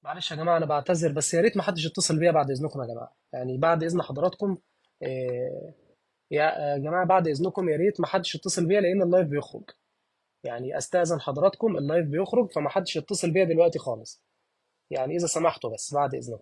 معلش يا جماعة أنا بعتذر بس يا ريت ما حدش يتصل بيا بعد إذنكم يا جماعة يعني بعد إذن حضراتكم إيه، يا جماعة بعد إذنكم يا ريت ما حدش يتصل بيا لأن اللايف بيخرج يعني أستأذن حضراتكم اللايف بيخرج فما حدش يتصل بيا دلوقتي خالص يعني إذا سمحتوا بس بعد إذنكم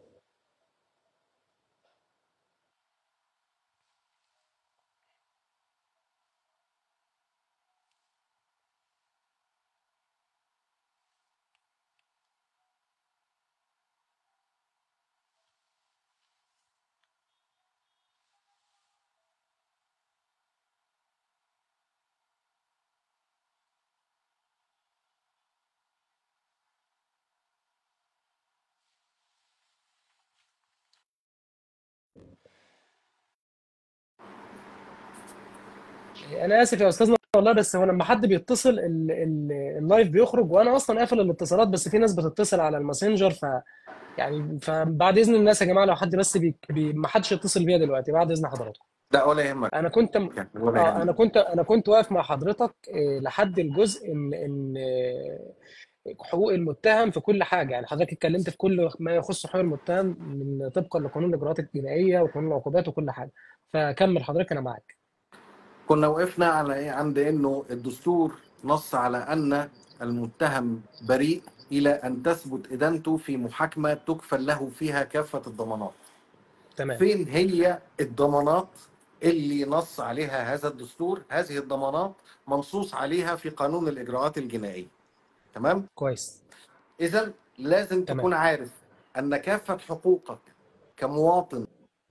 أنا آسف يا أستاذنا والله بس هو لما حد بيتصل ال- ال- اللايف بيخرج وأنا أصلا قافل الاتصالات بس في ناس بتتصل على الماسنجر ف يعني فبعد إذن الناس يا جماعة لو حد بس بي... بي... ما حدش يتصل بيا دلوقتي بعد إذن حضراتكم لا ولا يهمك انا كنت م- يعني ولا اه انا يهمك كنت انا كنت واقف مع حضرتك آه، لحد الجزء ان ان آه، حقوق المتهم في كل حاجه يعني حضرتك اتكلمت في كل ما يخص حقوق المتهم من طبقا لقانون الاجراءات الجنائيه وقانون العقوبات وكل حاجه فكمل حضرتك انا معاك كنا وقفنا على ايه عند انه الدستور نص على ان المتهم بريء الى ان تثبت ادانته في محاكمه تكفل له فيها كافه الضمانات تمام فين هي الضمانات اللي نص عليها هذا الدستور هذه الضمانات منصوص عليها في قانون الاجراءات الجنائيه تمام كويس اذا لازم تمام تكون عارف ان كافه حقوقك كمواطن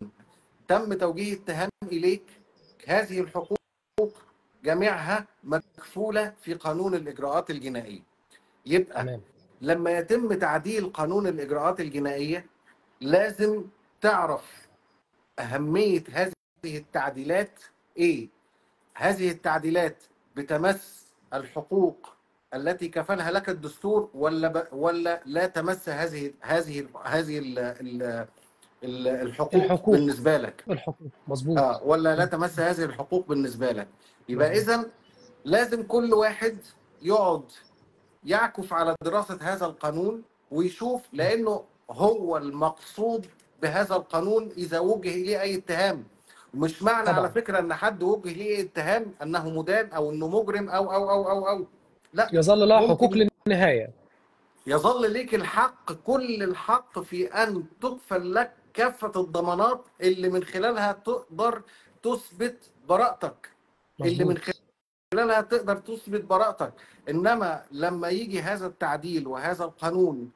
تم توجيه اتهام اليك هذه الحقوق جميعها مكفوله في قانون الاجراءات الجنائيه يبقى تمام لما يتم تعديل قانون الاجراءات الجنائيه لازم تعرف اهميه هذه التعديلات ايه هذه التعديلات بتمس الحقوق التي كفلها لك الدستور ولا ب... ولا لا تمس هذه هذه هذه ال... ال... ال- الحقوق الحقوق بالنسبه لك الحقوق مظبوط اه ولا لا م- تمس هذه الحقوق بالنسبه لك يبقى مظبوط اذا لازم كل واحد يقعد يعكف على دراسه هذا القانون ويشوف م- لانه هو المقصود بهذا القانون اذا وجه اليه اي اتهام مش معنى على طبعا فكره ان حد وجه ليه اتهام انه مدان او انه مجرم او او او او او لا يظل له حقوق ممكن للنهايه يظل ليك الحق كل الحق في أن تكفل لك كافة الضمانات اللي من خلالها تقدر تثبت براءتك اللي من مظبوط خلالها تقدر تثبت براءتك إنما لما يجي هذا التعديل وهذا القانون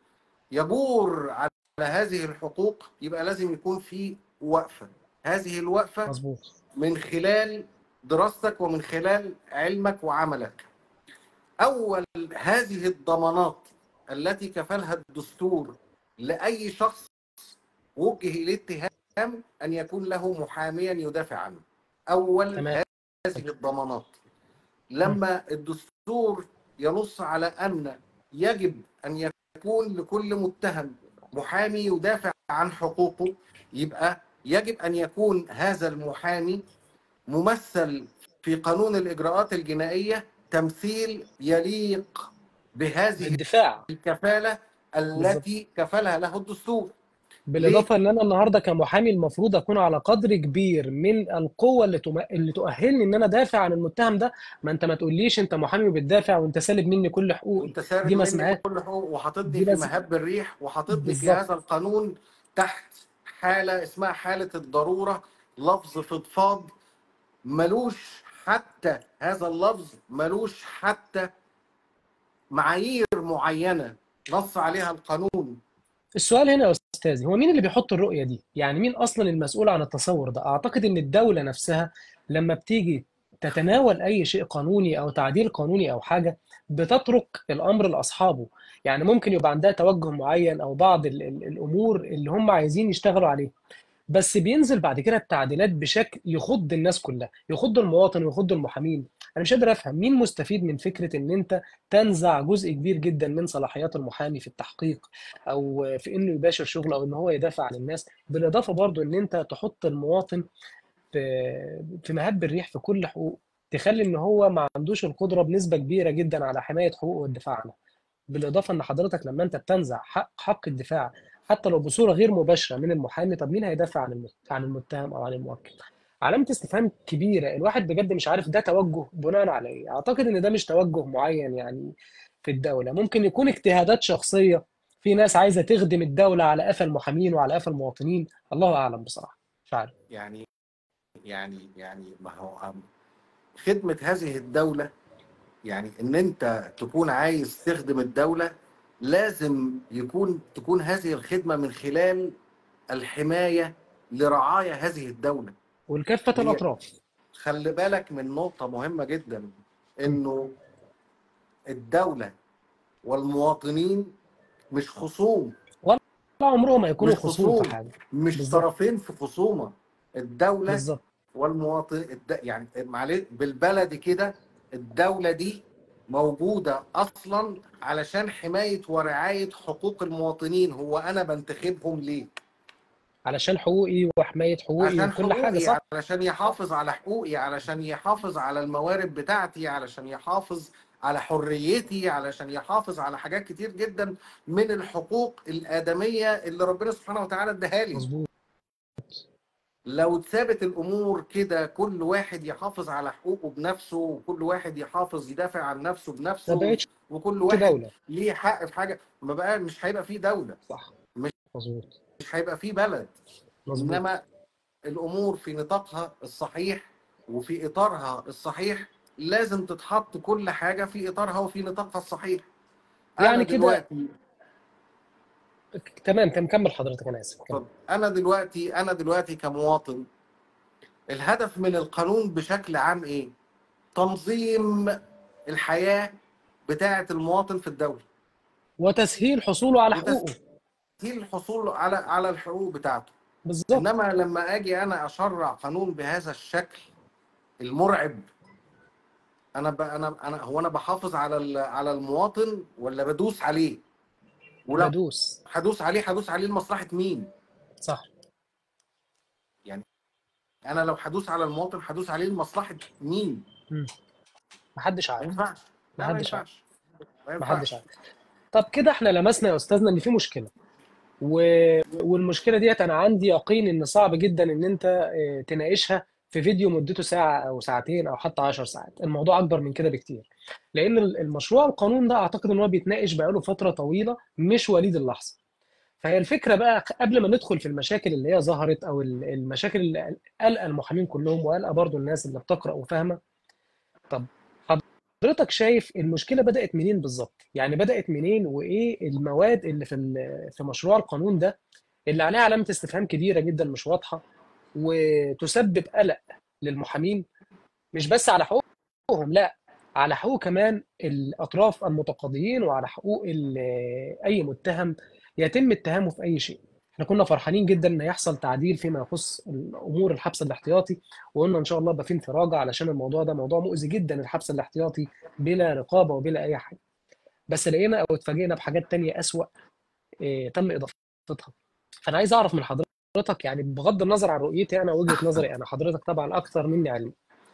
يجور على هذه الحقوق يبقى لازم يكون في وقفة هذه الوقفة مظبوط من خلال دراستك ومن خلال علمك وعملك أول هذه الضمانات التي كفلها الدستور لأي شخص وجه إليه اتهام أن يكون له محاميا يدافع عنه أول تمام هذه الضمانات م- لما الدستور ينص على أن يجب أن يكون لكل متهم محامي يدافع عن حقوقه يبقى يجب أن يكون هذا المحامي ممثل في قانون الإجراءات الجنائية تمثيل يليق بهذه بالدفاع الكفالة بالظبط التي كفلها له الدستور ليه؟ بالإضافة إن أنا النهاردة كمحامي المفروض أكون على قدر كبير من القوة اللي تم... اللي تؤهلني إن أنا أدافع عن المتهم ده ما أنت ما تقوليش أنت محامي وبتدافع وأنت سالب مني كل حقوقي وانت سارق دي ما مني اسمهاش كل حقوق وحاططني دي في لازم مهب الريح وحاططني في بالظبط هذا القانون تحت حالة اسمها حالة الضرورة لفظ فضفاض ملوش حتى هذا اللفظ ملوش حتى معايير معينة نص عليها القانون السؤال هنا يا أستاذي هو مين اللي بيحط الرؤية دي؟ يعني مين أصلا المسؤول عن التصور ده؟ أعتقد إن الدولة نفسها لما بتيجي تتناول أي شيء قانوني أو تعديل قانوني أو حاجة بتترك الأمر لأصحابه يعني ممكن يبقى عندها توجه معين أو بعض ال ال الأمور اللي هم عايزين يشتغلوا عليه بس بينزل بعد كده التعديلات بشكل يخض الناس كلها يخض المواطن ويخض المحامين انا مش قادر افهم مين مستفيد من فكره ان انت تنزع جزء كبير جدا من صلاحيات المحامي في التحقيق او في انه يباشر شغله او ان هو يدافع عن الناس بالاضافه برضو ان انت تحط المواطن في في مهب الريح في كل حقوق تخلي ان هو ما عندوش القدره بنسبه كبيره جدا على حمايه حقوقه والدفاع عنها بالاضافه ان حضرتك لما انت بتنزع حق حق الدفاع حتى لو بصوره غير مباشره من المحامي طب مين هيدافع عن المت- عن المتهم او عن الموكل علامه استفهام كبيره الواحد بجد مش عارف ده توجه بناء على ايه اعتقد ان ده مش توجه معين يعني في الدوله ممكن يكون اجتهادات شخصيه في ناس عايزه تخدم الدوله على قفا المحامين وعلى قفا المواطنين الله اعلم بصراحه مش عارف يعني يعني يعني ما هو أم- خدمة هذه الدولة يعني ان انت تكون عايز تخدم الدولة لازم يكون تكون هذه الخدمة من خلال الحماية لرعايا هذه الدولة ولكافه هي الاطراف خلي بالك من نقطة مهمة جدا انه الدولة والمواطنين مش خصوم ولا عمرهم ما يكونوا مش خصوم في خصوم حاجه مش بالظبط طرفين في خصومة الدولة بالظبط والمواطن الد... يعني معلش بالبلدي كده الدولة دي موجودة أصلا علشان حماية ورعاية حقوق المواطنين هو أنا بنتخبهم ليه؟ علشان حقوقي وحمايه حقوقي عشان وكل حاجه حقوقي صح علشان يحافظ على حقوقي علشان يحافظ على الموارد بتاعتي علشان يحافظ على حريتي علشان يحافظ على حاجات كتير جدا من الحقوق الآدمية اللي ربنا سبحانه وتعالى اداها لي مظبوط لو اتثابت الامور كده كل واحد يحافظ على حقوقه بنفسه وكل واحد يحافظ يدافع عن نفسه ما بنفسه بقتش وكل واحد دوله ليه حق في حاجه ما بقى مش هيبقى فيه دوله صح مش مظبوط مش هيبقى فيه بلد مظبوط انما الامور في نطاقها الصحيح وفي اطارها الصحيح لازم تتحط كل حاجه في اطارها وفي نطاقها الصحيح انا يعني كده دلوقتي تمام تمام كمل حضرتك انا اسف كمل طب انا دلوقتي انا دلوقتي كمواطن الهدف من القانون بشكل عام ايه؟ تنظيم الحياة بتاعة المواطن في الدولة وتسهيل حصوله على حقوقه وتسهيل الحصول على على الحقوق بتاعته بالظبط انما لما اجي انا اشرع قانون بهذا الشكل المرعب انا ب... انا انا هو انا بحافظ على ال... على المواطن ولا بدوس عليه ولو بدوس هدوس عليه هدوس عليه لمصلحة مين صح يعني انا لو هدوس على المواطن هدوس عليه لمصلحة مين مم. محدش ما عارف ينفعش لا ما محدش عارف ينفعش ما محدش ينفعش عارف طب كده احنا لمسنا يا استاذنا ان في مشكله و... والمشكله ديت انا عندي يقين ان صعب جدا ان انت اه، تناقشها في فيديو مدته ساعه او ساعتين او حتى 10 ساعات الموضوع اكبر من كده بكتير لان ال- المشروع القانون ده اعتقد ان هو بيتناقش بقاله فتره طويله مش وليد اللحظه فهي الفكره بقى قبل ما ندخل في المشاكل اللي هي ظهرت او ال- المشاكل اللي قلق المحامين كلهم وقلق برضو الناس اللي بتقرا وفاهمه طب حضرتك شايف المشكله بدات منين بالظبط يعني بدات منين وايه المواد اللي في ال- في مشروع القانون ده اللي عليها علامه استفهام كبيره جدا مش واضحه وتسبب قلق للمحامين مش بس على حقوقهم لا على حقوق كمان الاطراف المتقاضيين وعلى حقوق ال- اي متهم يتم اتهامه في اي شيء احنا كنا فرحانين جدا ان يحصل تعديل فيما يخص امور الحبس الاحتياطي وقلنا ان شاء الله يبقى في انفراجه علشان الموضوع ده موضوع مؤذي جدا الحبس الاحتياطي بلا رقابه وبلا اي حاجه بس لقينا او اتفاجئنا بحاجات تانية اسوأ إيه تم اضافتها فانا عايز اعرف من حضرتك يعني بغض النظر عن رؤيتي انا وجهة نظري انا حضرتك طبعا اكتر مني علم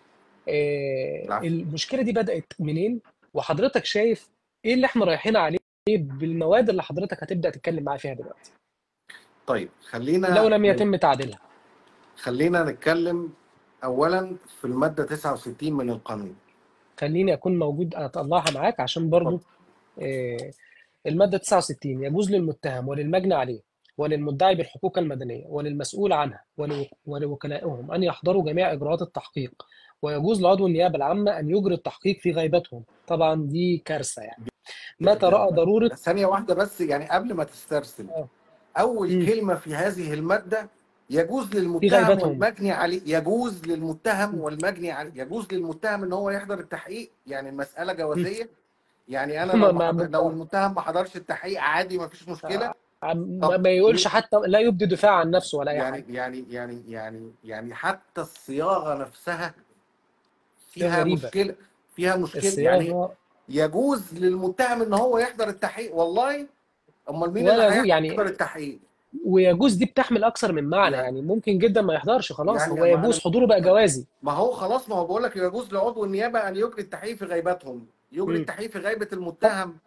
إيه العفو المشكله دي بدات منين وحضرتك شايف ايه اللي احنا رايحين عليه بالمواد اللي حضرتك هتبدا تتكلم معايا فيها دلوقتي طيب لو خلينا لم يتم تعديلها خلينا نتكلم اولا في الماده 69 من القانون خليني اكون موجود اطلعها معاك عشان برضو اتفضل إيه المادة 69 يجوز للمتهم وللمجني عليه وللمدعي بالحقوق المدنية وللمسؤول عنها ولو- ولوكلائهم أن يحضروا جميع إجراءات التحقيق ويجوز لعضو النيابة العامة أن يجري التحقيق في غيبتهم طبعا دي كارثة يعني متى رأى ضرورة ثانيه واحده بس يعني قبل ما تسترسل آه. اول مم. كلمه في هذه الماده يجوز في للمتهم غيبتهم والمجني عليه يجوز للمتهم مم. والمجني عليه يجوز للمتهم ان هو يحضر التحقيق يعني المساله مم. جوازيه يعني انا ما لو ما ما حضر لو المتهم ما حضرش التحقيق عادي ما فيش مشكله ما طب ما يقولش ليه حتى لا يبدي دفاع عن نفسه ولا أي يعني حاجة يعني يعني يعني يعني حتى الصياغه نفسها فيها فيها غريبة مشكله فيها مشكله يعني الصياغة يجوز للمتهم ان هو يحضر التحقيق والله امال مين اللي ولا يجوز هيحضر يعني التحقيق ويجوز دي بتحمل أكثر من معنى يعني يعني ممكن جدا ما يحضرش خلاص يعني هو ما انا يجوز حضوره بقى جوازي ما هو خلاص ما هو بقول لك يجوز لعضو النيابه ان يجري التحقيق في غيبتهم يجري مم. التحقيق في غيبه المتهم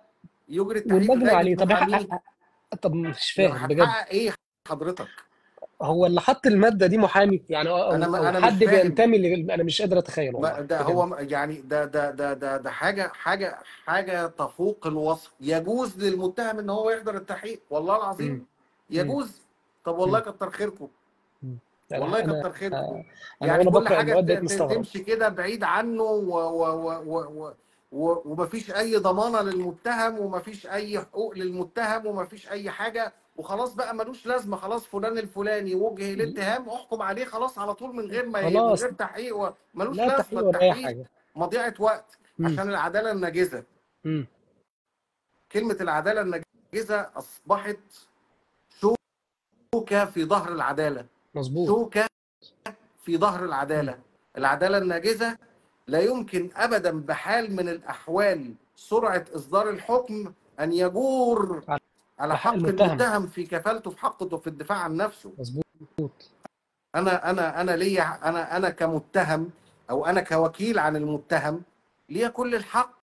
يجري التحقيق والمجني غاية عليه طب محاميه يحقق طب مش يعني فاهم بجد هتحقق ايه حضرتك هو اللي حط المادة دي محامي يعني او انا او ما أو انا مش حد فاهم بينتمي ل... انا مش قادر اتخيل ما والله ده بجد هو يعني ده ده ده ده ده حاجه حاجه حاجه تفوق الوصف يجوز للمتهم ان هو يحضر التحقيق والله امم العظيم امم يجوز طب والله امم كتر خيركم امم. والله انا كتر خيركم انا يعني وانا كل بقرا حاجه المواد ت- بقيت ت- مستغرب تمشي كده بعيد عنه و و و و و و ومفيش اي ضمانه للمتهم ومفيش اي حقوق للمتهم ومفيش اي حاجه وخلاص بقى ملوش لازمه خلاص فلان الفلاني وجه الاتهام احكم عليه خلاص على طول من غير ما ي- من خلاص غير تحقيق و- ملوش لا لازمه تحقيق ولا اي التحقيق حاجة مضيعه وقت امم عشان العداله الناجزه امم كلمه العداله الناجزه اصبحت شوكه في ظهر العداله مظبوط شوكه في ظهر امم العداله العداله الناجزه لا يمكن ابدا بحال من الاحوال سرعه اصدار الحكم ان يجور على على حق حق المتهم المتهم في كفالته في حقه في الدفاع عن نفسه مظبوط انا انا انا ليا انا انا كمتهم او انا كوكيل عن المتهم ليا كل الحق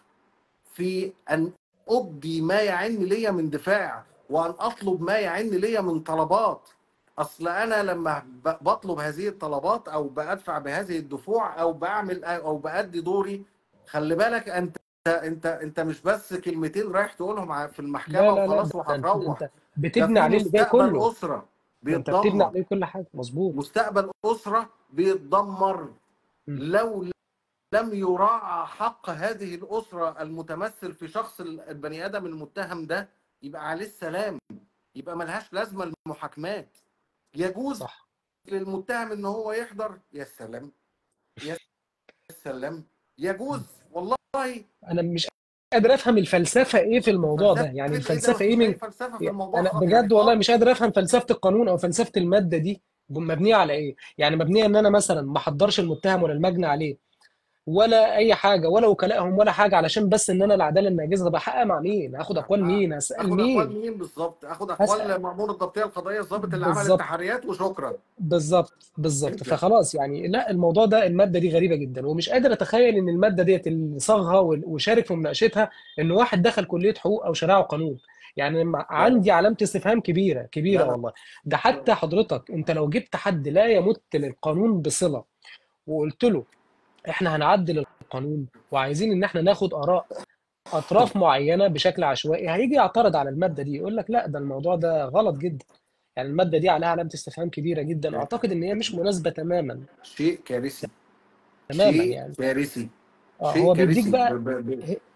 في ان ابدي ما يعن ليا من دفاع وان اطلب ما يعن ليا من طلبات اصل انا لما ب- بطلب هذه الطلبات او بدفع بهذه الدفوع او بعمل او بادي دوري خلي بالك انت انت انت مش بس كلمتين رايح تقولهم ع- في المحكمه لا لا لا وخلاص ده ده انت وهتروح انت ده بتبني في عليه اللي جاي مستقبل كله اسره ده انت بتبني بيتدمر عليه كل حاجة مظبوط مستقبل اسره بيتدمر امم لو لم يراعى حق هذه الأسرة المتمثل في شخص البني آدم المتهم ده يبقى عليه السلام يبقى ملهاش لازمة المحاكمات يجوز صح للمتهم ان هو يحضر يا سلام يا سلام يجوز والله انا مش قادر افهم الفلسفه ايه في الموضوع ده فلسفة يعني ايه ده الفلسفه ايه مفيش اي من فلسفة في يعني الموضوع انا خالص يعني بجد والله خالص مش قادر افهم فلسفه القانون او فلسفه الماده دي مبنيه على ايه يعني مبنيه ان انا مثلا ما احضرش المتهم ولا المجني عليه ولا اي حاجه ولا وكلائهم ولا حاجه علشان بس ان انا العداله الناجزه بحقق مع مين هاخد اقوال مين اسال اخد اقوال مين مين بالظبط اخد هسال اقوال مأمور الضبطية القضائية الضابط اللي عمل بالظبط التحريات وشكرا بالظبط بالظبط انت فخلاص يعني لا الموضوع ده الماده دي غريبه جدا ومش قادر اتخيل ان الماده ديت اللي صاغها وال- وشارك في مناقشتها ان واحد دخل كليه حقوق او شريعه وقانون يعني لما لا عندي علامه استفهام كبيره لا كبيره لا والله ده حتى حضرتك انت لو جبت حد لا يمت للقانون بصله وقلت له احنا هنعدل القانون وعايزين ان احنا ناخد اراء اطراف معينه بشكل عشوائي هيجي يعترض على الماده دي يقول لك لا ده الموضوع ده غلط جدا يعني الماده دي عليها علامه استفهام كبيره جدا اعتقد ان هي مش مناسبه تماما شيء كارثي تماما شيء يعني كارثي اه شيء هو بيديك كارثي بقى ب- ب- ب- ه-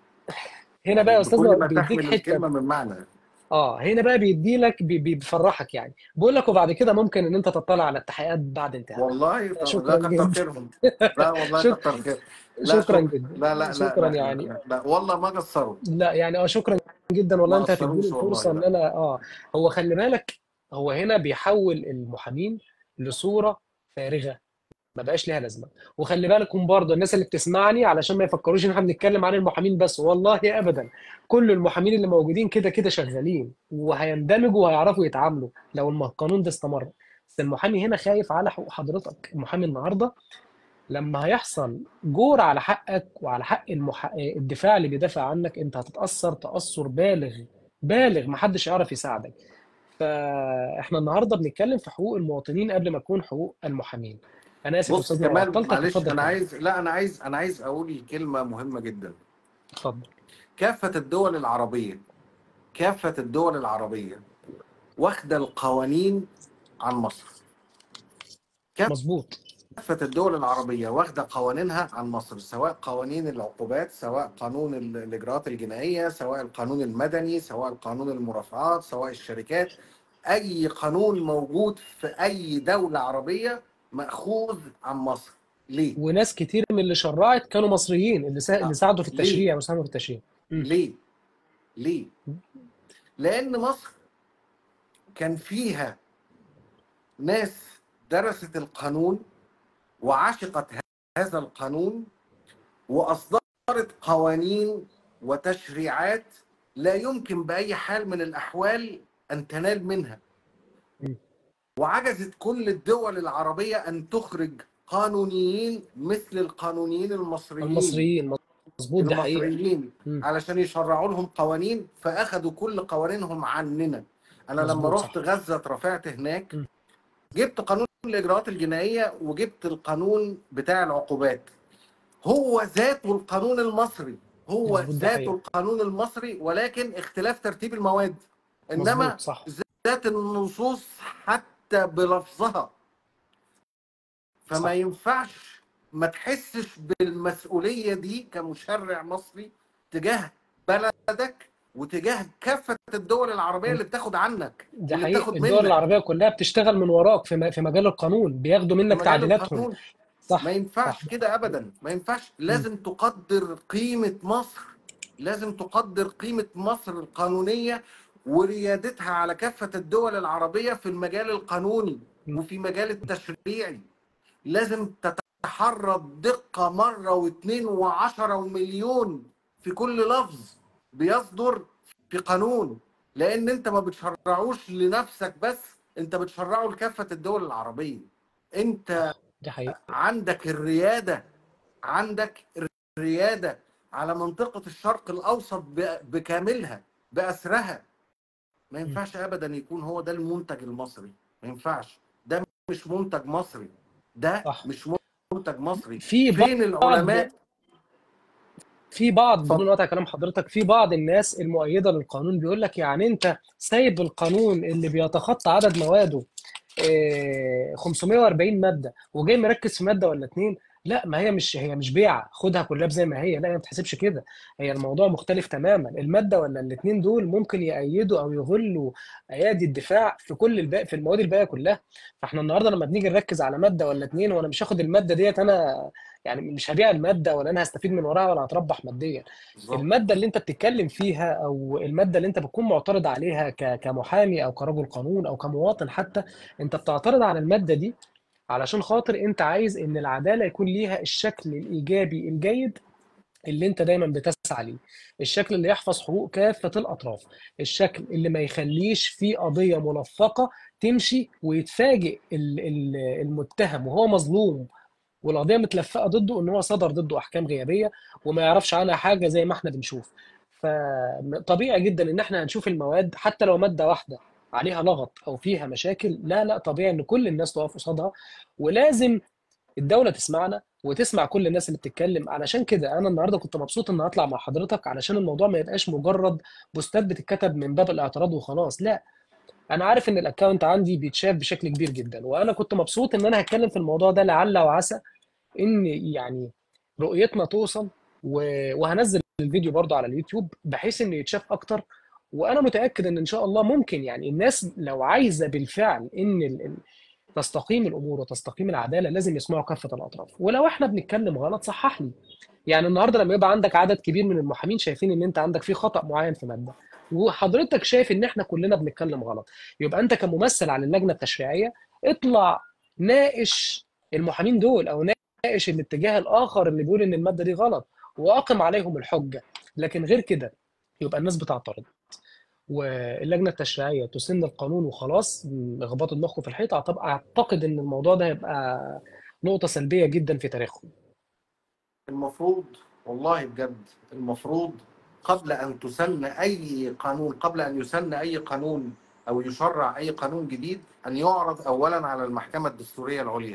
هنا بقى يا يعني استاذنا بكل ما بيديك تحمل حته الكلمة من معنى اه هنا بقى بيدي لك بي- بي- بيفرحك يعني بيقول لك وبعد كده ممكن ان انت تطلع على التحقيقات بعد انتهائها والله طب لا شكرا كتر جدا خيرهم لا والله شك... كتر خير لا شكرا شكرا جدا لا لا لا شكرا لا لا يعني لا, لا. والله ما قصروا لا يعني اه شكرا جدا والله ما انت هتديني قصروش والله الفرصه ان لا انا اه هو خلي بالك هو هنا بيحول المحامين لصوره فارغه ما بقاش ليها لازمه وخلي بالكم برضه الناس اللي بتسمعني علشان ما يفكروش ان احنا بنتكلم عن المحامين بس والله ابدا كل المحامين اللي موجودين كده كده شغالين وهيندمجوا وهيعرفوا يتعاملوا لو الم- القانون ده استمر بس المحامي هنا خايف على حقوق حضرتك المحامي النهارده لما هيحصل جور على حقك وعلى حق المح... الدفاع اللي بيدافع عنك انت هتتأثر تأثر بالغ بالغ محدش يعرف يساعدك فاحنا النهارده بنتكلم في حقوق المواطنين قبل ما تكون حقوق المحامين انا اسف يا بص استاذ لو كمال عطلتك معلش اتفضل انا كمل عايز لا انا عايز انا عايز اقول كلمة مهمة جدا اتفضل كافة الدول العربية كافة الدول العربية واخدة القوانين عن مصر مظبوط كافة الدول العربية واخدة قوانينها عن مصر سواء قوانين العقوبات سواء قانون ال- الإجراءات الجنائية سواء القانون المدني سواء قانون المرافعات سواء الشركات أي قانون موجود في أي دولة عربية مأخوذ عن مصر ليه؟ وناس كتير من اللي شرعت كانوا مصريين اللي سا... اللي آه. ساعدوا في ليه؟ التشريع وساهموا في التشريع مم. ليه؟ ليه؟ لأن مصر كان فيها ناس درست القانون وعشقت هذا القانون وأصدرت قوانين وتشريعات لا يمكن بأي حال من الأحوال أن تنال منها مم. وعجزت كل الدول العربية أن تخرج قانونيين مثل القانونيين المصريين المصريين مظبوط دي حقيقة المصريين مم. علشان يشرعوا لهم قوانين فاخدوا كل قوانينهم عننا انا لما مظبوط رحت صح غزه اترفعت هناك مم. جبت قانون الاجراءات الجنائيه وجبت القانون بتاع العقوبات هو ذاته القانون المصري هو مظبوط دي ذاته حقيقة القانون المصري ولكن اختلاف ترتيب المواد انما مظبوط صح ذات النصوص حتى بلفظها فما صح ينفعش ما تحسش بالمسؤولية دي كمشرع مصري تجاه بلدك وتجاه كافة الدول العربية اللي بتاخد عنك دي واللي حقيقة بتاخد الدول منك العربية كلها بتشتغل من وراك في م- في مجال القانون بياخدوا في منك مجال تعديلاتهم القانون صح ما صح ينفعش كده أبدا ما ينفعش مم. لازم تقدر قيمة مصر لازم تقدر قيمة مصر القانونية وريادتها على كافة الدول العربية في المجال القانوني مم. وفي مجال التشريعي لازم تتحرى الدقة مرة واثنين وعشرة ومليون في كل لفظ بيصدر في قانون لأن أنت ما بتشرعوش لنفسك بس أنت بتشرعه لكافة الدول العربية أنت صح دي حقيقة عندك الريادة عندك الريادة على منطقة الشرق الأوسط ب- بكاملها بأسرها ما مم. ينفعش أبدا يكون هو ده المنتج المصري ما ينفعش ده مش منتج مصري ده صح مش منتج مصري في فين بعض العلماء في بعض بدون اتفضل قطع كلام حضرتك في بعض الناس المؤيدة للقانون بيقول لك يعني انت سايب القانون اللي بيتخطى عدد مواده آه، 540 مادة وجاي مركز في مادة ولا اتنين لا ما هي مش هي مش بيعة خدها كلها زي ما هي لا هي ما بتحسبش كده هي الموضوع مختلف تماما المادة ولا الاتنين دول ممكن يأيدوا او يغلوا ايادي الدفاع في كل الباقي في المواد الباقية كلها فاحنا النهارده لما بنيجي نركز على مادة ولا اتنين وانا مش هاخد المادة ديت انا يعني مش هبيع المادة ولا انا هستفيد من وراها ولا هتربح ماديا بالظبط المادة اللي انت بتتكلم فيها او المادة اللي انت بتكون معترض عليها ك- كمحامي او كرجل قانون او كمواطن حتى انت بتعترض على المادة دي علشان خاطر انت عايز ان العدالة يكون ليها الشكل الايجابي الجيد اللي انت دايما بتسعى ليه الشكل اللي يحفظ حقوق كافة الاطراف الشكل اللي ما يخليش في قضية ملفقة تمشي ويتفاجئ ال- ال- المتهم وهو مظلوم والقضيه متلفقه ضده ان هو صدر ضده احكام غيابيه وما يعرفش عنها حاجه زي ما احنا بنشوف فطبيعي جدا ان احنا هنشوف المواد حتى لو ماده واحده عليها لغط او فيها مشاكل لا لا طبيعي ان كل الناس تقف قصادها ولازم الدوله تسمعنا وتسمع كل الناس اللي بتتكلم علشان كده انا النهارده كنت مبسوط ان اطلع مع حضرتك علشان الموضوع ما يبقاش مجرد بوستات بتتكتب من باب الاعتراض وخلاص لا انا عارف ان الاكونت عندي بيتشاف بشكل كبير جدا وانا كنت مبسوط ان انا هتكلم في الموضوع ده لعل وعسى ان يعني رؤيتنا توصل و- وهنزل الفيديو برضه على اليوتيوب بحيث انه يتشاف اكتر وانا متاكد ان ان شاء الله ممكن يعني الناس لو عايزه بالفعل ان ال- ال- تستقيم الامور وتستقيم العداله لازم يسمعوا كافه الاطراف ولو احنا بنتكلم غلط صحح لي يعني النهارده لما يبقى عندك عدد كبير من المحامين شايفين ان انت عندك في خطأ معين في ماده وحضرتك شايف ان احنا كلنا بنتكلم غلط يبقى انت كممثل على اللجنه التشريعيه اطلع ناقش المحامين دول او ناقش الاتجاه الاخر اللي بيقول ان الماده دي غلط واقم عليهم الحجه لكن غير كده يبقى الناس بتعترض واللجنه التشريعيه تسن القانون وخلاص اخبطوا دماغكم في الحيطه طب اعتقد ان الموضوع ده هيبقى نقطه سلبيه جدا في تاريخهم المفروض والله بجد المفروض قبل أن تسن أي قانون قبل أن يسن أي قانون أو يشرع أي قانون جديد أن يعرض أولا على المحكمة الدستورية العليا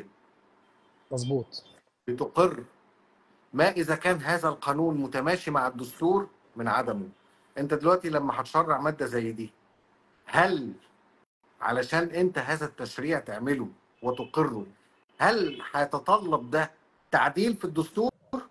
مظبوط لتقر ما إذا كان هذا القانون متماشي مع الدستور من عدمه أنت دلوقتي لما هتشرع مادة زي دي هل علشان أنت هذا التشريع تعمله وتقره هل هيتطلب ده تعديل في الدستور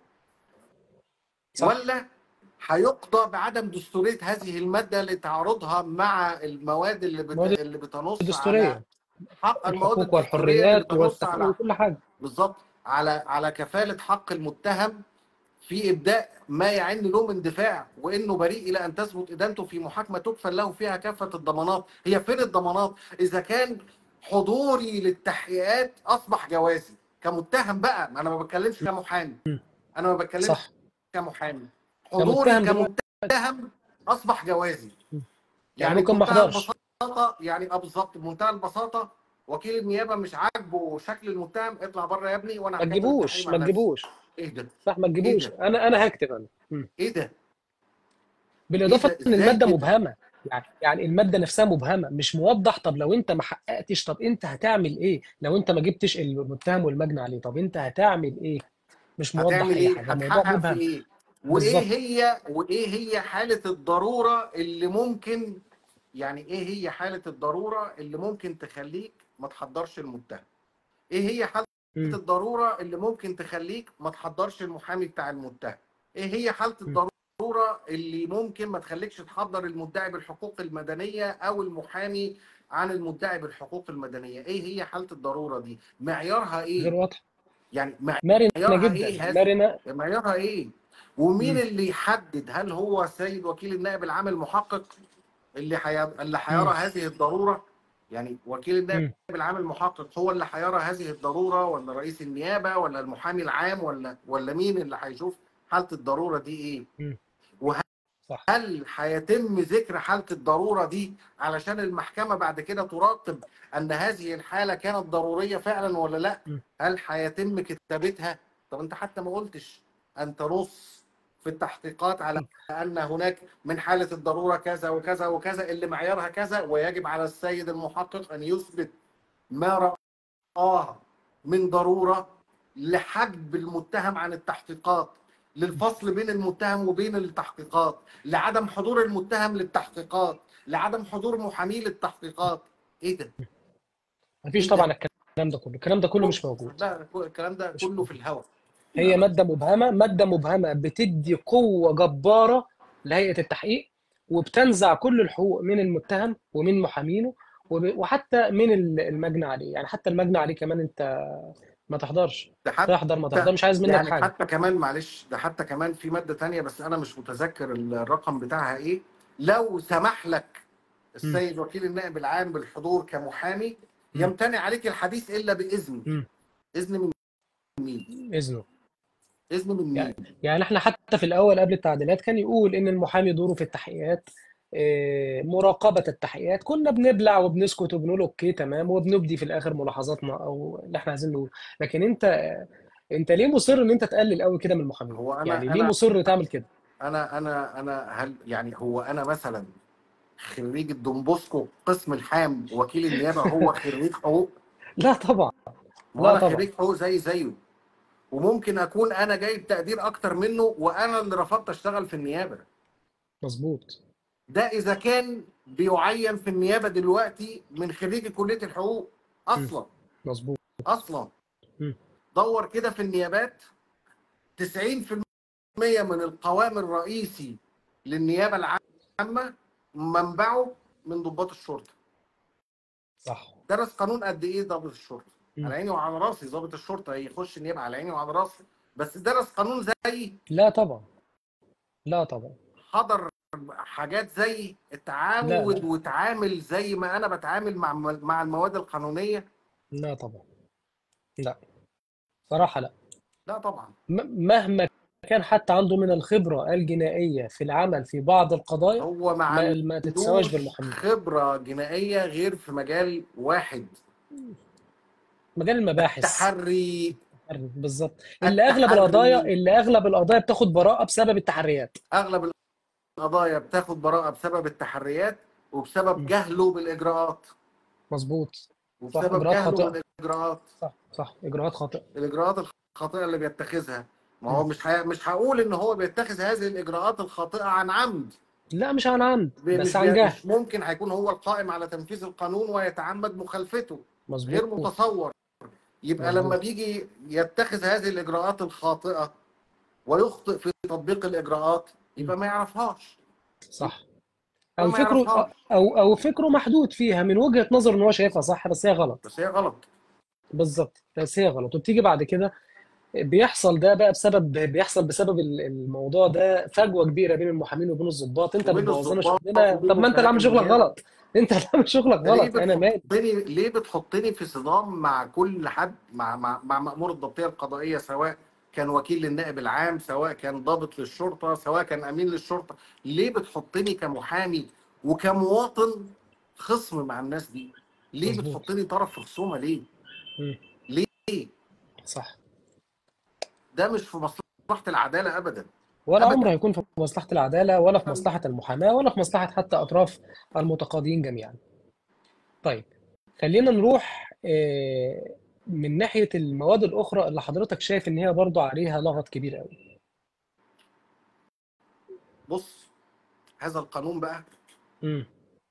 صح ولا هيقضى بعدم دستورية هذه المادة لتعارضها مع المواد اللي بت... المواد اللي بتنص على الدستوريه حق المواد الحقوق الدستورية اللي والحريات بتنص والتحقيق على وكل حاجه بالظبط على على كفالة حق المتهم في إبداء ما يعن له من دفاع وإنه بريء إلى أن تثبت إدانته في محاكمة تكفل له فيها كافة الضمانات هي فين الضمانات إذا كان حضوري للتحقيقات أصبح جوازي كمتهم بقى أنا ما بتكلمش كمحامي أنا ما بتكلمش صح كمحامي حضوري كمتهم دلوقتي كمتهم أصبح جوازي يعني يعني ممكن ما بمنتهى احضرش البساطة يعني اه بالظبط بمنتهى البساطة وكيل النيابة مش عاجبه شكل المتهم اطلع بره يا ابني وأنا ما هكمل تجيبوش التحقيق ما مع نفسي تجيبوش ايه ده صح ما ايه تجيبوش ده انا انا هكتب انا مم. ايه ده ايه بالاضافه ده ان ازاي الماده كده مبهمه يعني يعني الماده نفسها مبهمه مش موضح طب لو انت ما حققتش طب انت هتعمل ايه لو انت ما جبتش المتهم والمجني عليه طب انت هتعمل ايه مش موضح هتعمل اي ايه حاجه الموضوع هتحقق في مبهم ايه وايه بالظبط هي وايه هي حالة الضرورة اللي ممكن يعني ايه هي حالة الضرورة اللي ممكن تخليك ما تحضرش المتهم ايه هي حالة مم. الضرورة اللي ممكن تخليك ما تحضرش المحامي بتاع المتهم ايه هي حالة مم. الضرورة اللي ممكن ما تخليكش تحضر المدعي بالحقوق المدنية او المحامي عن المدعي بالحقوق المدنية ايه هي حالة الضرورة دي معيارها غير ايه واضحه يعني مرنه معيارها جدا ايه هذه مرنه معيارها ايه ومين مم. اللي يحدد هل هو السيد وكيل النائب العام المحقق اللي حي... اللي مم. هيرى هذه الضروره يعني وكيل النائب مم. العام المحقق هو اللي هيرى هذه الضروره ولا رئيس النيابه ولا المحامي العام ولا ولا مين اللي هيشوف حاله الضروره دي ايه مم. وهل صح هيتم ذكر حاله الضروره دي علشان المحكمه بعد كده تراقب ان هذه الحاله كانت ضروريه فعلا ولا لا مم. هل هيتم كتابتها طب انت حتى ما قلتش ان تنص في التحقيقات على مم. ان هناك من حاله الضروره كذا وكذا وكذا اللي معيارها كذا ويجب على السيد المحقق ان يثبت ما رآه من ضروره لحجب المتهم عن التحقيقات للفصل بين المتهم وبين التحقيقات لعدم حضور المتهم للتحقيقات لعدم حضور محامي للتحقيقات ايه ده مفيش ايه طبعا ده الكلام ده كله الكلام ده كله مش موجود لا الكلام ده مش كله موجود في الهواء هي ماده مبهمه ماده مبهمه بتدي قوه جباره لهيئه التحقيق وبتنزع كل الحقوق من المتهم ومن محامينه وب- وحتى من ال- المجني عليه يعني حتى المجني عليه كمان انت ما تحضرش ده حتى تحضر ما تحضر مش عايز منك يعني حاجه حتى كمان معلش ده حتى كمان في مادة تانية بس أنا مش متذكر الرقم بتاعها إيه لو سمح لك مم. السيد وكيل النائب العام بالحضور كمحامي مم. يمتنع عليك الحديث إلا بإذن مم. إذن من مين؟ اذنه إذن من يعني مين؟ يعني احنا حتى في الاول قبل التعديلات كان يقول ان المحامي دوره في التحقيقات آه، مراقبة التحقيقات كنا بنبلع وبنسكت وبنقول اوكي تمام وبنبدي في الاخر ملاحظاتنا او اللي احنا عايزين نقوله لكن انت انت ليه مصر ان انت تقلل قوي كده من المحامين هو أنا يعني ليه أنا مصر تعمل كده أنا أنا أنا هل يعني هو أنا مثلا خريج الدومبوسكو قسم الحام وكيل النيابة هو خريج حقوق لا طبعا ما لا أنا طبعا خريج حقوق زي زيه وممكن أكون أنا جايب تقدير أكتر منه وأنا اللي رفضت أشتغل في النيابة مظبوط ده اذا كان بيعين في النيابه دلوقتي من خريج كليه الحقوق مم. اصلا مظبوط اصلا مم. دور كده في النيابات 90% من القوام الرئيسي للنيابه العامه منبعه من ضباط الشرطه صح درس قانون قد ايه ضابط الشرطه مم. على عيني وعلى راسي ضابط الشرطه يخش النيابه على عيني وعلى راسي بس درس قانون زي لا طبعا لا طبعا حضر حاجات زي لا اتعود لا وتعامل زي ما انا بتعامل مع مع المواد القانونيه لا طبعا لا صراحة لا لا طبعا م- مهما كان حتى عنده من الخبرة الجنائية في العمل في بعض القضايا هو ما ما ما تتساواش عندوش بالمحامين خبرة جنائية غير في مجال واحد مجال المباحث التحري بالظبط اللي اغلب القضايا التحري اللي اغلب القضايا بتاخد براءة بسبب التحريات اغلب القضايا بتاخد براءة بسبب التحريات وبسبب م. جهله بالاجراءات مظبوط صح وبسبب اجراءات جهله خاطئة بالاجراءات صح صح اجراءات خاطئة الاجراءات الخاطئة اللي بيتخذها ما م. هو مش ه... مش هقول ان هو بيتخذ هذه الاجراءات الخاطئة عن عمد لا مش عن عمد ب- بس مش عن بي... جهل مش ممكن هيكون هو القائم على تنفيذ القانون ويتعمد مخالفته غير مظبوط متصور يبقى لما مظبوط بيجي يتخذ هذه الاجراءات الخاطئه ويخطئ في تطبيق الاجراءات م. يبقى ما يعرفهاش صح هو او ما فكره يعرفهاش او او فكره محدود فيها من وجهة نظر ان هو شايفها صح بس هي غلط بس هي غلط بالظبط بس هي غلط وبتيجي بعد كده بيحصل ده بقى بسبب بيحصل بسبب ال- الموضوع ده فجوه كبيره بين المحامين وبين الضباط انت وبين بتبوظ لنا الضباط شغلنا وبين طب ما انت اللي وكلاء عامل شغلك النيابه غلط انت اللي عامل شغلك ده ليه غلط انا مالي بتحطني ليه بتحطني في صدام مع كل حد مع مع مع مأمور الضبطيه القضائيه سواء كان وكيل للنائب العام سواء كان ضابط للشرطه سواء كان امين للشرطه ليه بتحطني كمحامي وكمواطن خصم مع الناس دي ليه مظبوط بتحطني طرف في خصومه ليه مم. ليه صح ده مش في مصلحه العداله ابدا ولا ابدا عمره هيكون في مصلحة العدالة ولا في مصلحة المحاماة ولا في مصلحة حتى أطراف المتقاضين جميعا طيب خلينا نروح آه، من ناحية المواد الأخرى اللي حضرتك شايف إن هي برضو عليها لغط كبير قوي بص هذا القانون بقى امم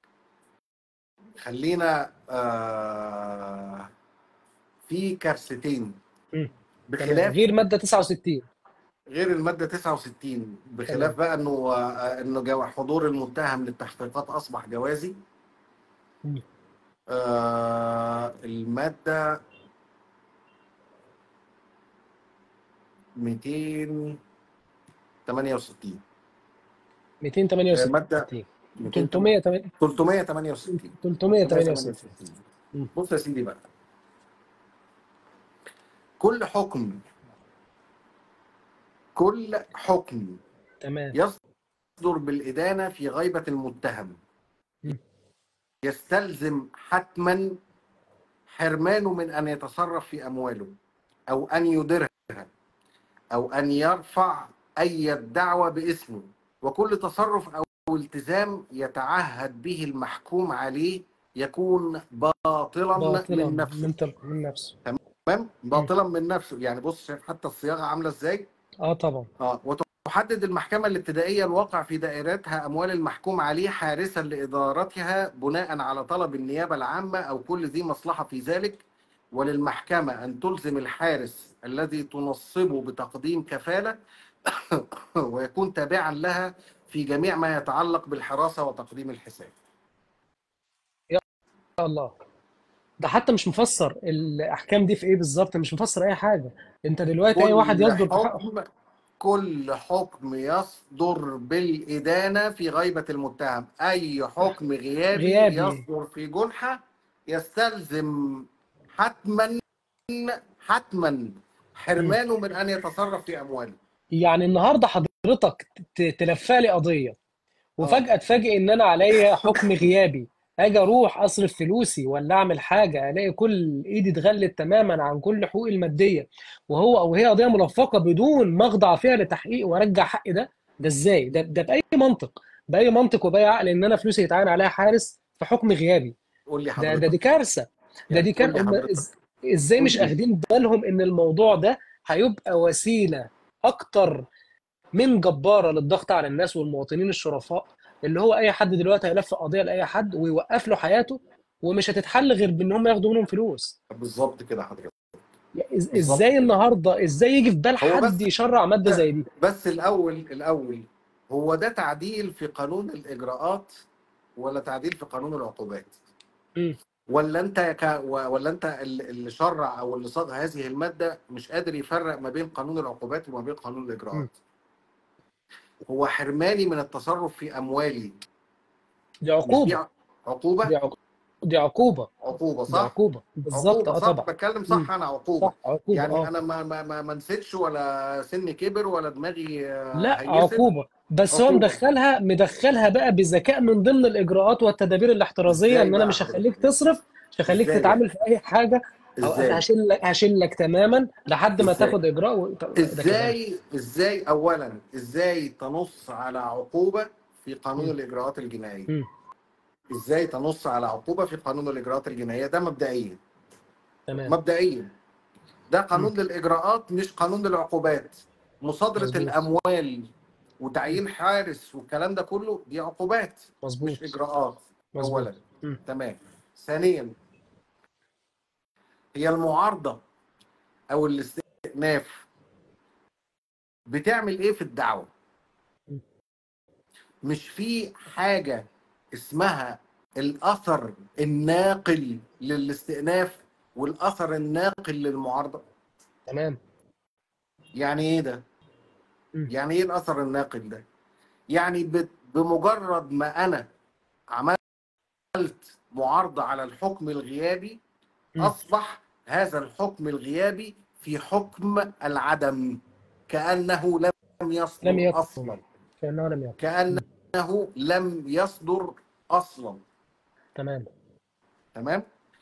خلينا آه في كارثتين امم تمام بخلاف غير مادة 69 غير المادة 69 بخلاف تمام بقى انه آه، انه جو- حضور المتهم للتحقيقات اصبح جوازي مم. آه المادة 268 آه، 268 مادة 200 300 368 368 368 مم. بص يا سيدي بقى كل حكم كل حكم تمام يصدر بالإدانة في غيبة المتهم مم. يستلزم حتما حرمانه من أن يتصرف في أمواله أو أن يديرها أو أن يرفع أي دعوة باسمه وكل تصرف أو التزام يتعهد به المحكوم عليه يكون باطلا باطلا من نفسه من تل... من نفسه تمام مم. باطلا من نفسه يعني بص شايف حتى الصياغة عاملة إزاي اه طبعا اه وتحدد المحكمة الابتدائية الواقع في دائرتها أموال المحكوم عليه حارسا لإدارتها بناء على طلب النيابة العامة أو كل ذي مصلحة في ذلك وللمحكمة أن تلزم الحارس الذي تنصبه بتقديم كفالة ويكون تابعا لها في جميع ما يتعلق بالحراسة وتقديم الحساب يا الله ده حتى مش مفسر الأحكام دي في إيه بالظبط مش مفسر أي حاجة أنت دلوقتي أي واحد كل يصدر بحقه حكم كل حكم يصدر بالإدانة في غيبة المتهم أي حكم غيابي غيابي يصدر في جنحة يستلزم حتما حتما حرمانه من أن يتصرف في أمواله يعني النهارده حضرتك ت- تلفق لي قضيه اه وفجاه اتفاجئ ان انا عليا حكم غيابي اجي اروح اصرف فلوسي ولا اعمل حاجه الاقي كل ايدي اتغلت تماما عن كل حقوقي الماديه وهو او هي قضيه ملفقه بدون ما اخضع فيها لتحقيق وارجع حقي ده ده ازاي ده ده باي منطق باي منطق وباي عقل ان انا فلوسي يتعين عليها حارس في حكم غيابي قول لي ده ده دي حضرتك كارثه ده يعني دي قول كان لي هم حضرتك إز... ازاي قول مش لي اخدين بالهم ان الموضوع ده هيبقى وسيله اكتر من جباره للضغط على الناس والمواطنين الشرفاء اللي هو اي حد دلوقتي هيلفق قضيه لاي حد ويوقف له حياته ومش هتتحل غير بان هم ياخدوا منهم فلوس بالظبط كده حضرتك يعني إز- بالظبط ازاي كده النهارده ازاي يجي في بال هو حد بس يشرع ماده زي دي بس الأول الأول هو ده تعديل في قانون الإجراءات ولا تعديل في قانون العقوبات مم. ولا انت ك... ولا انت اللي شرع او اللي صاغ هذه الماده مش قادر يفرق ما بين قانون العقوبات وما بين قانون مم. الاجراءات هو حرماني من التصرف في اموالي دي مش دي عقوبه ع- عقوبه دي عقوبه دي عقوبه عقوبه دي صح عقوبه بالظبط عقوبه اه صح طبعا بتكلم مم. صح انا عقوبه صح عقوبه يعني اه انا ما ما ما, ما نسيتش ولا سني كبر ولا دماغي آه، لا هيست عقوبة بس هو عقوبه مدخلها مدخلها بقى بذكاء من ضمن الإجراءات والتدابير الاحترازية ازاي إن أنا بقى مش حضرتك هخليك تصرف مش هخليك ازاي تتعامل بقى في أي حاجة أو ازاي هشيلك هشيلك تماما لحد ما ازاي تاخد إجراء و... ده كلام ازاي ازاي اولا ازاي تنص على عقوبه في قانون مم. الاجراءات الجنائيه مم. ازاي تنص على عقوبه في قانون الاجراءات الجنائيه ده مبدئيا تمام مبدئيا ده مم. قانون للاجراءات مش قانون للعقوبات مصادره مظبوط الاموال مم. وتعيين حارس والكلام ده كله دي عقوبات مش مظبوط اجراءات مظبوط اولا مم. تمام ثانيا هي المعارضه او الاستئناف بتعمل ايه في الدعوه مم. مش في حاجه اسمها الاثر الناقل للاستئناف والاثر الناقل للمعارضه تمام يعني ايه ده مم. يعني ايه الاثر الناقل ده يعني ب- بمجرد ما انا عملت معارضه على الحكم الغيابي مم. اصبح هذا الحكم الغيابي في حكم العدم كانه لم لم يصدر يكن اصلا كأنه لم يكن مم. كانه لم يصدر اصلا تمام تمام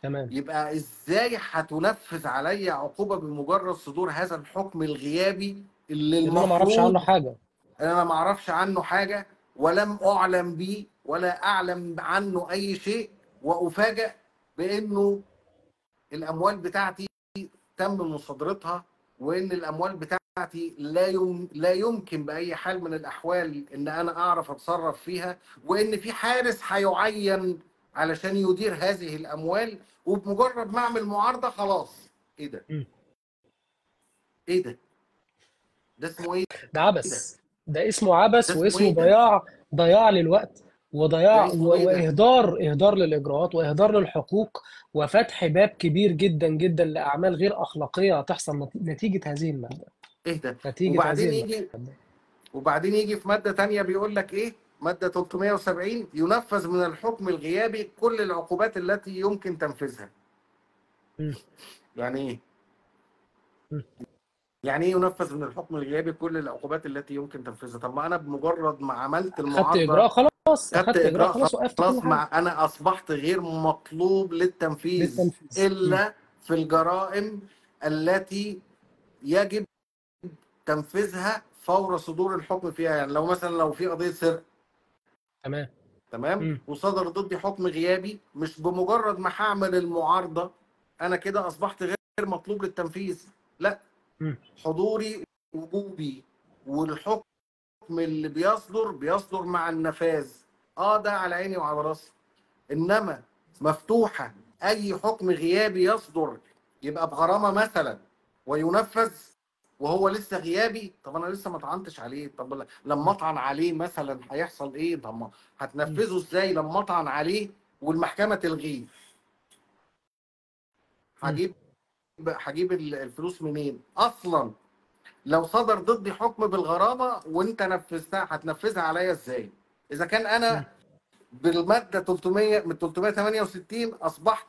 تمام يبقى ازاي هتنفذ علي عقوبه بمجرد صدور هذا الحكم الغيابي اللي اللي انا ما اعرفش عنه المفروض حاجه انا ما اعرفش عنه حاجه ولم اعلم به ولا اعلم عنه اي شيء وافاجئ بانه الاموال بتاعتي تم مصادرتها وان الاموال بتاعتي لا يم... لا يمكن باي حال من الاحوال ان انا اعرف اتصرف فيها وان في حارس هيعين علشان يدير هذه الاموال وبمجرد ما اعمل معارضه خلاص ايه ده؟ مم. ايه ده؟ ده اسمه ايه؟ ده عبث ده اسمه عبث ده اسمه واسمه ايه ده؟ ضياع ضياع للوقت ده وضياع اسمه و- ايه ده؟ واهدار اهدار للاجراءات واهدار للحقوق وفتح باب كبير جدا جدا لاعمال غير اخلاقيه هتحصل نت- نتيجه هذه الماده ايه ده؟ نتيجه هذه وبعدين يجي الماده وبعدين يجي في مادة تانية بيقول لك ايه؟ مادة 370 ينفذ من الحكم الغيابي كل العقوبات التي يمكن تنفيذها. مم. يعني ايه؟ مم. يعني ايه ينفذ من الحكم الغيابي كل العقوبات التي يمكن تنفيذها؟ طب ما انا بمجرد ما عملت خدت المعارضة اجراء خلاص خدت اخدت اجراء اجراء خلاص وقفت كل خلاص حاجه مع انا اصبحت غير مطلوب للتنفيذ للتنفيذ مم. الا في الجرائم التي يجب تنفيذها فور صدور الحكم فيها يعني لو مثلا لو في قضية سرقة تمام تمام مم. وصدر ضدي حكم غيابي مش بمجرد ما هعمل المعارضه انا كده اصبحت غير مطلوب للتنفيذ لا مم. حضوري وجوبي والحكم اللي بيصدر بيصدر مع النفاذ اه ده على عيني وعلى راسي انما مفتوحه اي حكم غيابي يصدر يبقى بغرامه مثلا وينفذ وهو لسه غيابي طب انا لسه ما طعنتش عليه طب لما اطعن عليه مثلا هيحصل ايه طب ما مم. هتنفذه ازاي لما اطعن عليه والمحكمه تلغيه مم. هجيب هجيب ال- الفلوس منين اصلا لو صدر ضدي حكم بالغرامه وانت نفذتها هتنفذها عليا ازاي اذا كان مم. انا بالماده 300 من 368 اصبحت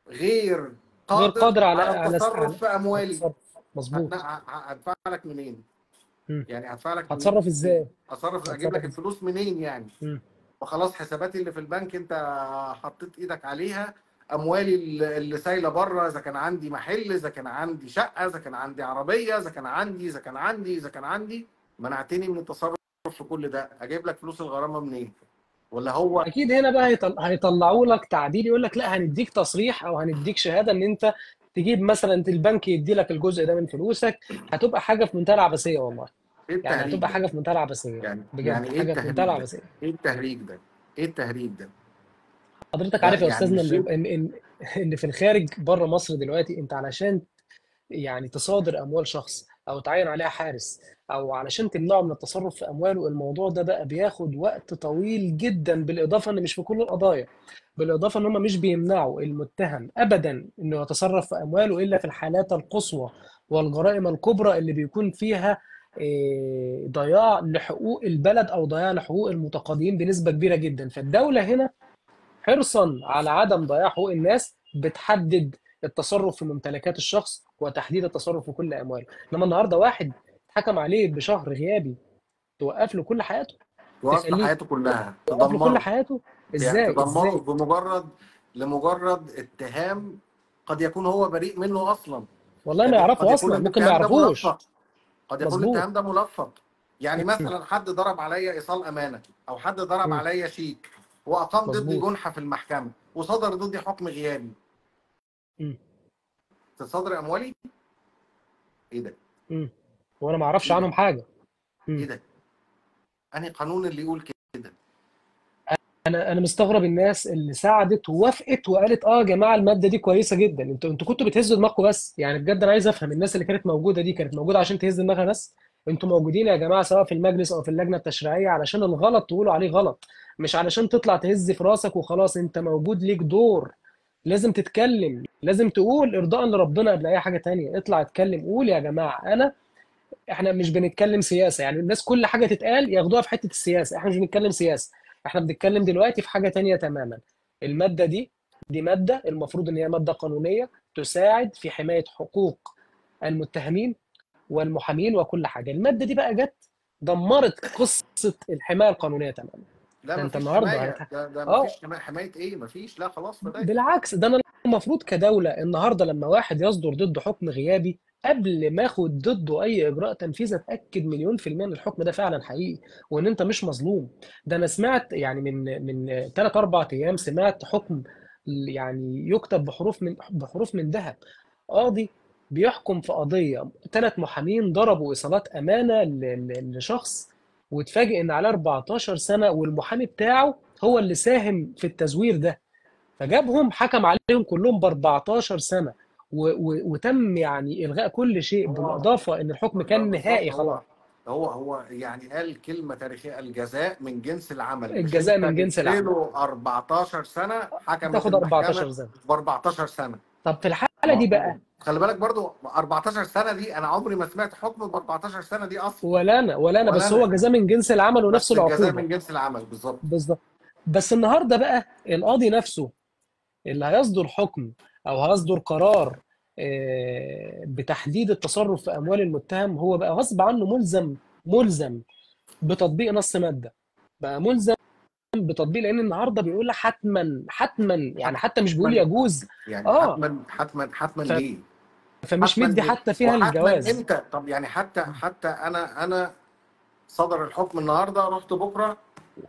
غير غير قادر قادر على على على التصرف على في على اموالي التصرف مظبوط هتن- ه- ه- هدفع لك منين مم. يعني هدفع لك منين هتصرف ازاي اصرف اجيب لك هتصرف ازاي الفلوس منين يعني مم. وخلاص حساباتي اللي في البنك انت حطيت ايدك عليها اموالي اللي اللي سايله بره اذا كان عندي محل اذا كان عندي شقه اذا كان عندي عربيه اذا كان عندي اذا كان عندي اذا كان عندي منعتني من التصرف في كل ده اجيب لك فلوس الغرامه منين ولا هو اكيد هنا بقى هيطل... هيطلعوا لك تعديل يقول لك لا هنديك تصريح او هنديك شهاده ان انت تجيب مثلا البنك يدي لك الجزء ده من فلوسك هتبقى حاجه في منتهى العبثيه والله ايه يعني التهريج هتبقى ده حاجه في منتهى العبثيه يعني بجد يعني ايه حاجه في منتهى التهريج ده العبثيه ايه التهريج ده ايه التهريج ده حضرتك ده عارف يا يعني استاذنا ان شيء ان ان إن في الخارج بره مصر دلوقتي انت علشان يعني تصادر اموال شخص او تعين عليها حارس او علشان تمنعه من التصرف في امواله الموضوع ده بقى بياخد وقت طويل جدا بالاضافه ان مش في كل القضايا بالاضافه ان هم مش بيمنعوا المتهم ابدا انه يتصرف في امواله الا في الحالات القصوى والجرائم الكبرى اللي بيكون فيها إيه، ضياع لحقوق البلد او ضياع لحقوق المتقاضيين بنسبه كبيره جدا فالدوله هنا حرصا على عدم ضياع حقوق الناس بتحدد التصرف في ممتلكات الشخص وتحديد التصرف في كل امواله انما النهارده واحد اتحكم عليه بشهر غيابي توقف له كل حياته توقف تخليه حياته كلها توقف له كل تدمره حياته يعني ازاي تدمره ازاي بمجرد لمجرد اتهام قد يكون هو بريء منه اصلا والله ما قد قد يعرفوا يكون اصلا ممكن ما الاتهام ده يعرفوش ملفق قد يكون مظبوط الاتهام ده ملفق يعني مثلا حد ضرب عليا ايصال امانه او حد ضرب مم. عليا شيك واقام ضدي مظبوط جنحه في المحكمه وصدر ضدي حكم غيابي مم. تتصدر اموالي ايه ده مم. وانا ما اعرفش ايه ده عنهم حاجه ايه مم. ده انهي قانون اللي يقول كده انا انا مستغرب الناس اللي ساعدت ووافقت وقالت اه يا جماعه الماده دي كويسه جدا انتوا انتوا كنتوا بتهزوا دماغكم بس يعني بجد انا عايز افهم الناس اللي كانت موجوده دي كانت موجوده عشان تهز دماغها بس انتوا موجودين يا جماعه سواء في المجلس او في اللجنه التشريعيه علشان الغلط تقولوا عليه غلط مش علشان تطلع تهز في راسك وخلاص انت موجود ليك دور لازم تتكلم لازم تقول ارضاء لربنا قبل اي حاجه تانية اطلع اتكلم قول يا جماعه انا احنا مش بنتكلم سياسه يعني الناس كل حاجه تتقال ياخدوها في حته السياسه احنا مش بنتكلم سياسه احنا بنتكلم دلوقتي في حاجه تانية تماما الماده دي دي ماده المفروض ان هي ماده قانونيه تساعد في حمايه حقوق المتهمين والمحامين وكل حاجه الماده دي بقى جت دمرت قصه الحمايه القانونيه تماما لا ده انت مفيش النهارده حمايه هت... ده ده اه مفيش حمايه حمايه ايه مفيش لا خلاص بدأت بالعكس ده انا المفروض كدولة النهارده لما واحد يصدر ضده حكم غيابي قبل ما اخد ضده اي اجراء تنفيذ اتاكد مليون في الميه ان الحكم ده فعلا حقيقي وان انت مش مظلوم ده انا سمعت يعني من من ثلاث اربع ايام سمعت حكم يعني يكتب بحروف من بحروف من ذهب قاضي بيحكم في قضيه ثلاث محامين ضربوا ايصالات امانه ل- ل- لشخص واتفاجئ ان عليه 14 سنه والمحامي بتاعه هو اللي ساهم في التزوير ده فجابهم حكم عليهم كلهم ب 14 سنه و و وتم يعني الغاء كل شيء هو بالاضافه ان الحكم كان بالظبط نهائي هو خلاص هو هو يعني قال كلمة تاريخية الجزاء من جنس العمل مش الجزاء انت من جنس جبت العمل له 14 سنة حكمت تاخد 14 المحكمة سنه ب 14 سنة طب في الحاله دي ما بقى خلي بالك برضو 14 سنة دي انا عمري ما سمعت حكم ب 14 سنة دي اصلا ولا انا ولا انا ولا بس هو انا جزاء من جنس العمل ونفس بس الجزاء العقوبه من جنس العمل بالظبط بالظبط بس النهارده بقى القاضي نفسه اللي هيصدر حكم او هيصدر قرار آه، بتحديد التصرف في اموال المتهم هو بقى غصب عنه ملزم ملزم بتطبيق نص ماده بقى ملزم بتطبيق لان النهارده بيقول لك حتما حتما يعني حتى مش بيقول حتما يجوز يعني اه حتما حتما حتما ف- ليه؟ فمش حتما مدي ليه؟ حتى فيها وحتما الجواز امتى؟ طب يعني حتى حتى انا انا صدر الحكم النهارده رحت بكره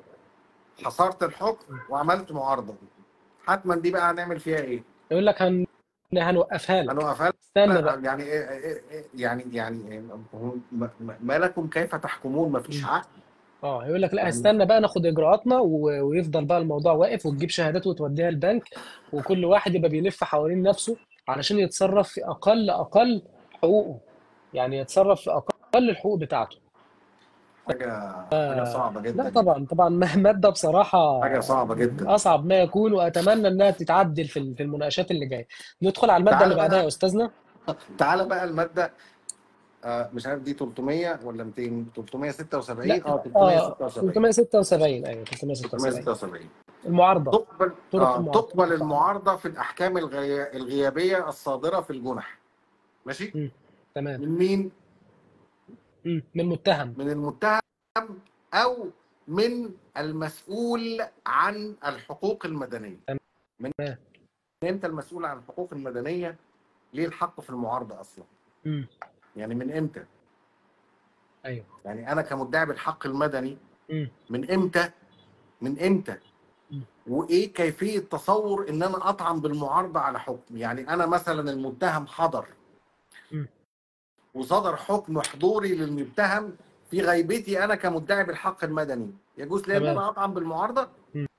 حصرت الحكم وعملت معارضه حتما دي بقى هنعمل فيها ايه؟ يقول لك هن... هنوقفها لك هنوقفها استنى بقى يعني إيه إيه إيه يعني يعني هو ما ما لكم كيف تحكمون ما فيش مم. عقل اه يقول لك لا يعني استنى بقى ناخد اجراءاتنا و... ويفضل بقى الموضوع واقف وتجيب شهادات وتوديها البنك وكل واحد يبقى بيلف حوالين نفسه علشان يتصرف في اقل اقل حقوقه يعني يتصرف في اقل الحقوق بتاعته حاجه حاجه صعبه لا جدا يعني طبعا طبعا ماده بصراحه حاجه صعبه جدا اصعب ما يكون واتمنى انها تتعدل في ال- في المناقشات اللي جايه ندخل على الماده اللي تعالى بعدها يا بقى استاذنا تعالى بقى الماده آه مش عارف دي 300 ولا 200 376 لا اه اه 376 376 ايوه 376 376 المعارضه تقبل طرق آه المعارضه تقبل المعارضه في الاحكام الغي... الغيابيه الصادره في الجنح ماشي مم. تمام من مين مم. من متهم من المتهم او من المسؤول عن الحقوق المدنيه من تمام امتى المسؤول عن الحقوق المدنيه ليه الحق في المعارضه اصلا مم. يعني من امتى ايوه يعني انا كمدعي بالحق المدني مم. من امتى من امتى مم. وايه كيفيه تصور ان انا اطعن بالمعارضه على حكم يعني انا مثلا المتهم حضر مم. وصدر حكم حضوري للمتهم في غيبتي انا كمدعي بالحق المدني يجوز لي ان تمام انا اطعن بالمعارضه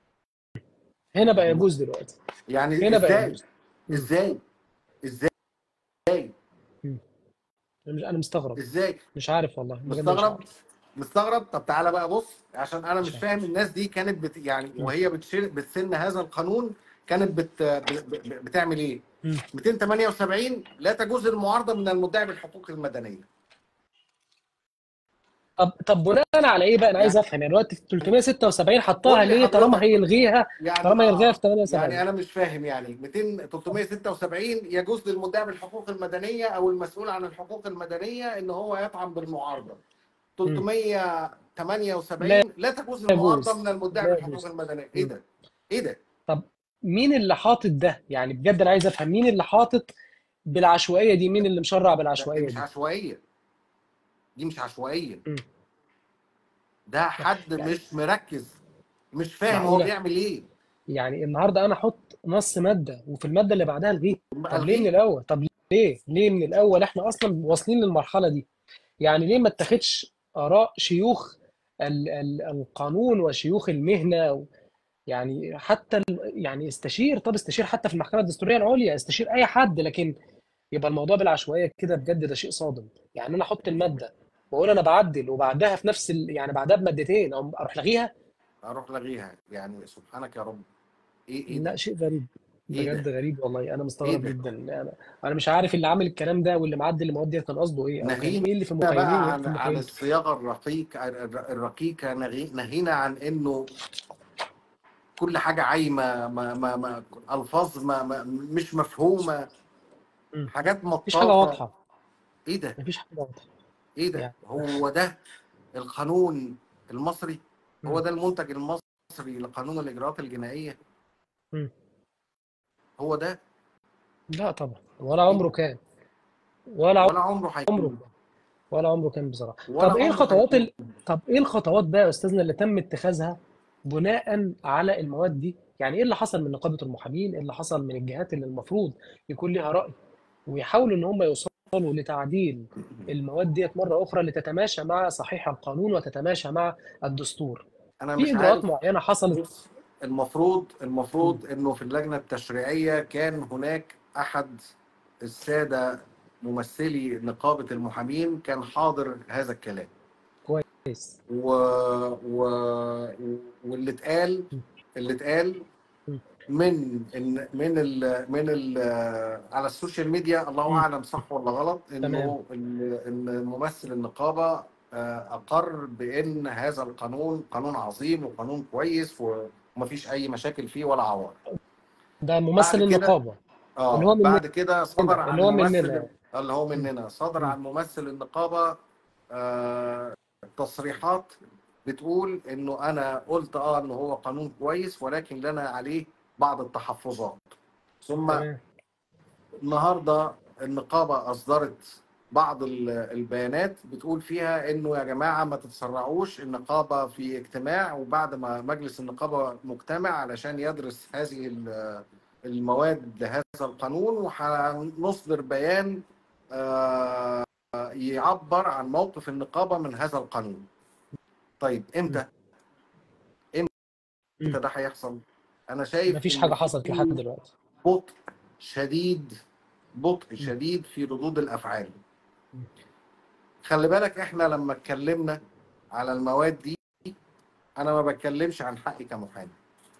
هنا بقى يجوز دلوقتي يعني هنا بقى ازاي يجوز مم. ازاي ازاي مم. أنا مش- انا مستغرب ازاي مش عارف والله بجد مش مستغرب عارف مستغرب طب تعالى بقى بص عشان انا مش مش عارف فاهم الناس دي كانت بت يعني مم. وهي بتشير بتسن هذا القانون كانت بت ب- ب- بتعمل ايه مم. 278 لا تجوز المعارضه من المدعي بالحقوق المدنيه طب طب بناء على ايه بقى انا عايز يعني افهم يعني دلوقتي في 376 حطها قول لي ليه طالما حضرتك هيلغيها يعني طالما يلغيها اه في يعني 78 انا مش فاهم يعني 200 376 يجوز للمدعي بالحقوق المدنيه او المسؤول عن الحقوق المدنيه ان هو يطعن بالمعارضه مم. 378 لا لا تجوز المعارضه يجوز من المدعي لا بالحقوق يجوز المدنيه ايه مم. ده ايه ده طب مين اللي حاطط ده يعني بجد انا عايز افهم مين اللي حاطط بالعشوائيه دي مين اللي مشرع لا دي بالعشوائيه مش دي عشوائيه دي مش عشوائيه مم. ده حد يعني مش مركز مش فاهم هو معقوله بيعمل ايه يعني النهارده انا احط نص ماده وفي الماده اللي بعدها الغيه طب ليه من الغيه الاول طب ليه ليه من الاول احنا اصلا واصلين للمرحله دي يعني ليه ما اتخذش اراء شيوخ ال ال القانون وشيوخ المهنه و يعني حتى ال- يعني استشير طب استشير حتى في المحكمه الدستوريه العليا استشير اي حد لكن يبقى الموضوع بالعشوائيه كده بجد ده شيء صادم يعني انا احط الماده واقول انا بعدل وبعدها في نفس ال... يعني بعدها بمادتين او اروح لغيها اروح لغيها يعني سبحانك يا رب ايه ايه لا ده شيء غريب ايه بجد ده غريب والله انا ايه مستغرب ده جدا انا انا مش عارف اللي عامل الكلام ده واللي معدل المواد دي كان قصده ايه او كان نهينا ايه اللي في مخيلته بقى عن في عن مخيلته الصياغه الرقيقه الرقيقه نغي- نهينا عن انه كل حاجه عايمه ما ما ما الفاظ ما ما مش مفهومه مم. حاجات مفيش حاجه مطاطه واضحه ايه ده مفيش حاجه واضحه ايه ده يعني هو ده القانون المصري هو مم. ده المنتج المصري لقانون الاجراءات الجنائيه مم. هو ده لا طبعا ولا عمره كان ولا ولا عمره عمره هيكون كان ولا عمره كان بصراحة ولا طب ايه عمره الخطوات هيكون ال... طب ايه الخطوات بقى يا استاذنا اللي تم اتخاذها بناء على المواد دي يعني ايه اللي حصل من نقابة المحامين ايه اللي حصل من الجهات اللي المفروض يكون لها رأي ويحاولوا ان هم يوصلوا لتعديل المواد ديت مرة اخرى لتتماشى مع صحيح القانون وتتماشى مع الدستور انا في مش اجراءات عارف معينة حصلت بص المفروض مم. المفروض انه في اللجنه التشريعيه كان هناك احد الساده ممثلي نقابه المحامين كان حاضر هذا الكلام كويس و... و... واللي اتقال مم. اللي اتقال مم. من إن من ال من ال على السوشيال ميديا الله مم. اعلم صح ولا غلط تمام انه ان إن ممثل النقابه آه، اقر بان هذا القانون قانون عظيم وقانون كويس ومفيش اي مشاكل فيه ولا عوار ده ممثل بعد كده النقابة اللي اه هو مننا بعد كده صدر اللي عن هو ممثل مننا اللي هو مم. مننا صدر مم. عن ممثل النقابه آه، تصريحات بتقول انه انا قلت اه انه هو قانون كويس ولكن لنا عليه بعض التحفظات ثم تمام النهارده النقابه اصدرت بعض ال- البيانات بتقول فيها انه يا جماعه ما تتسرعوش النقابه في اجتماع وبعد ما مجلس النقابه مجتمع علشان يدرس هذه ال- المواد لهذا القانون وهنصدر بيان آه، يعبر عن موقف النقابه من هذا القانون. طيب مم. امتى؟ مم. امتى ده هيحصل؟ انا شايف مفيش ان حاجة حصلت لحد في دلوقتي بطء شديد بطء مم. شديد في ردود الافعال. مم. خلي بالك احنا لما اتكلمنا على المواد دي انا ما بتكلمش عن حقي كمحامي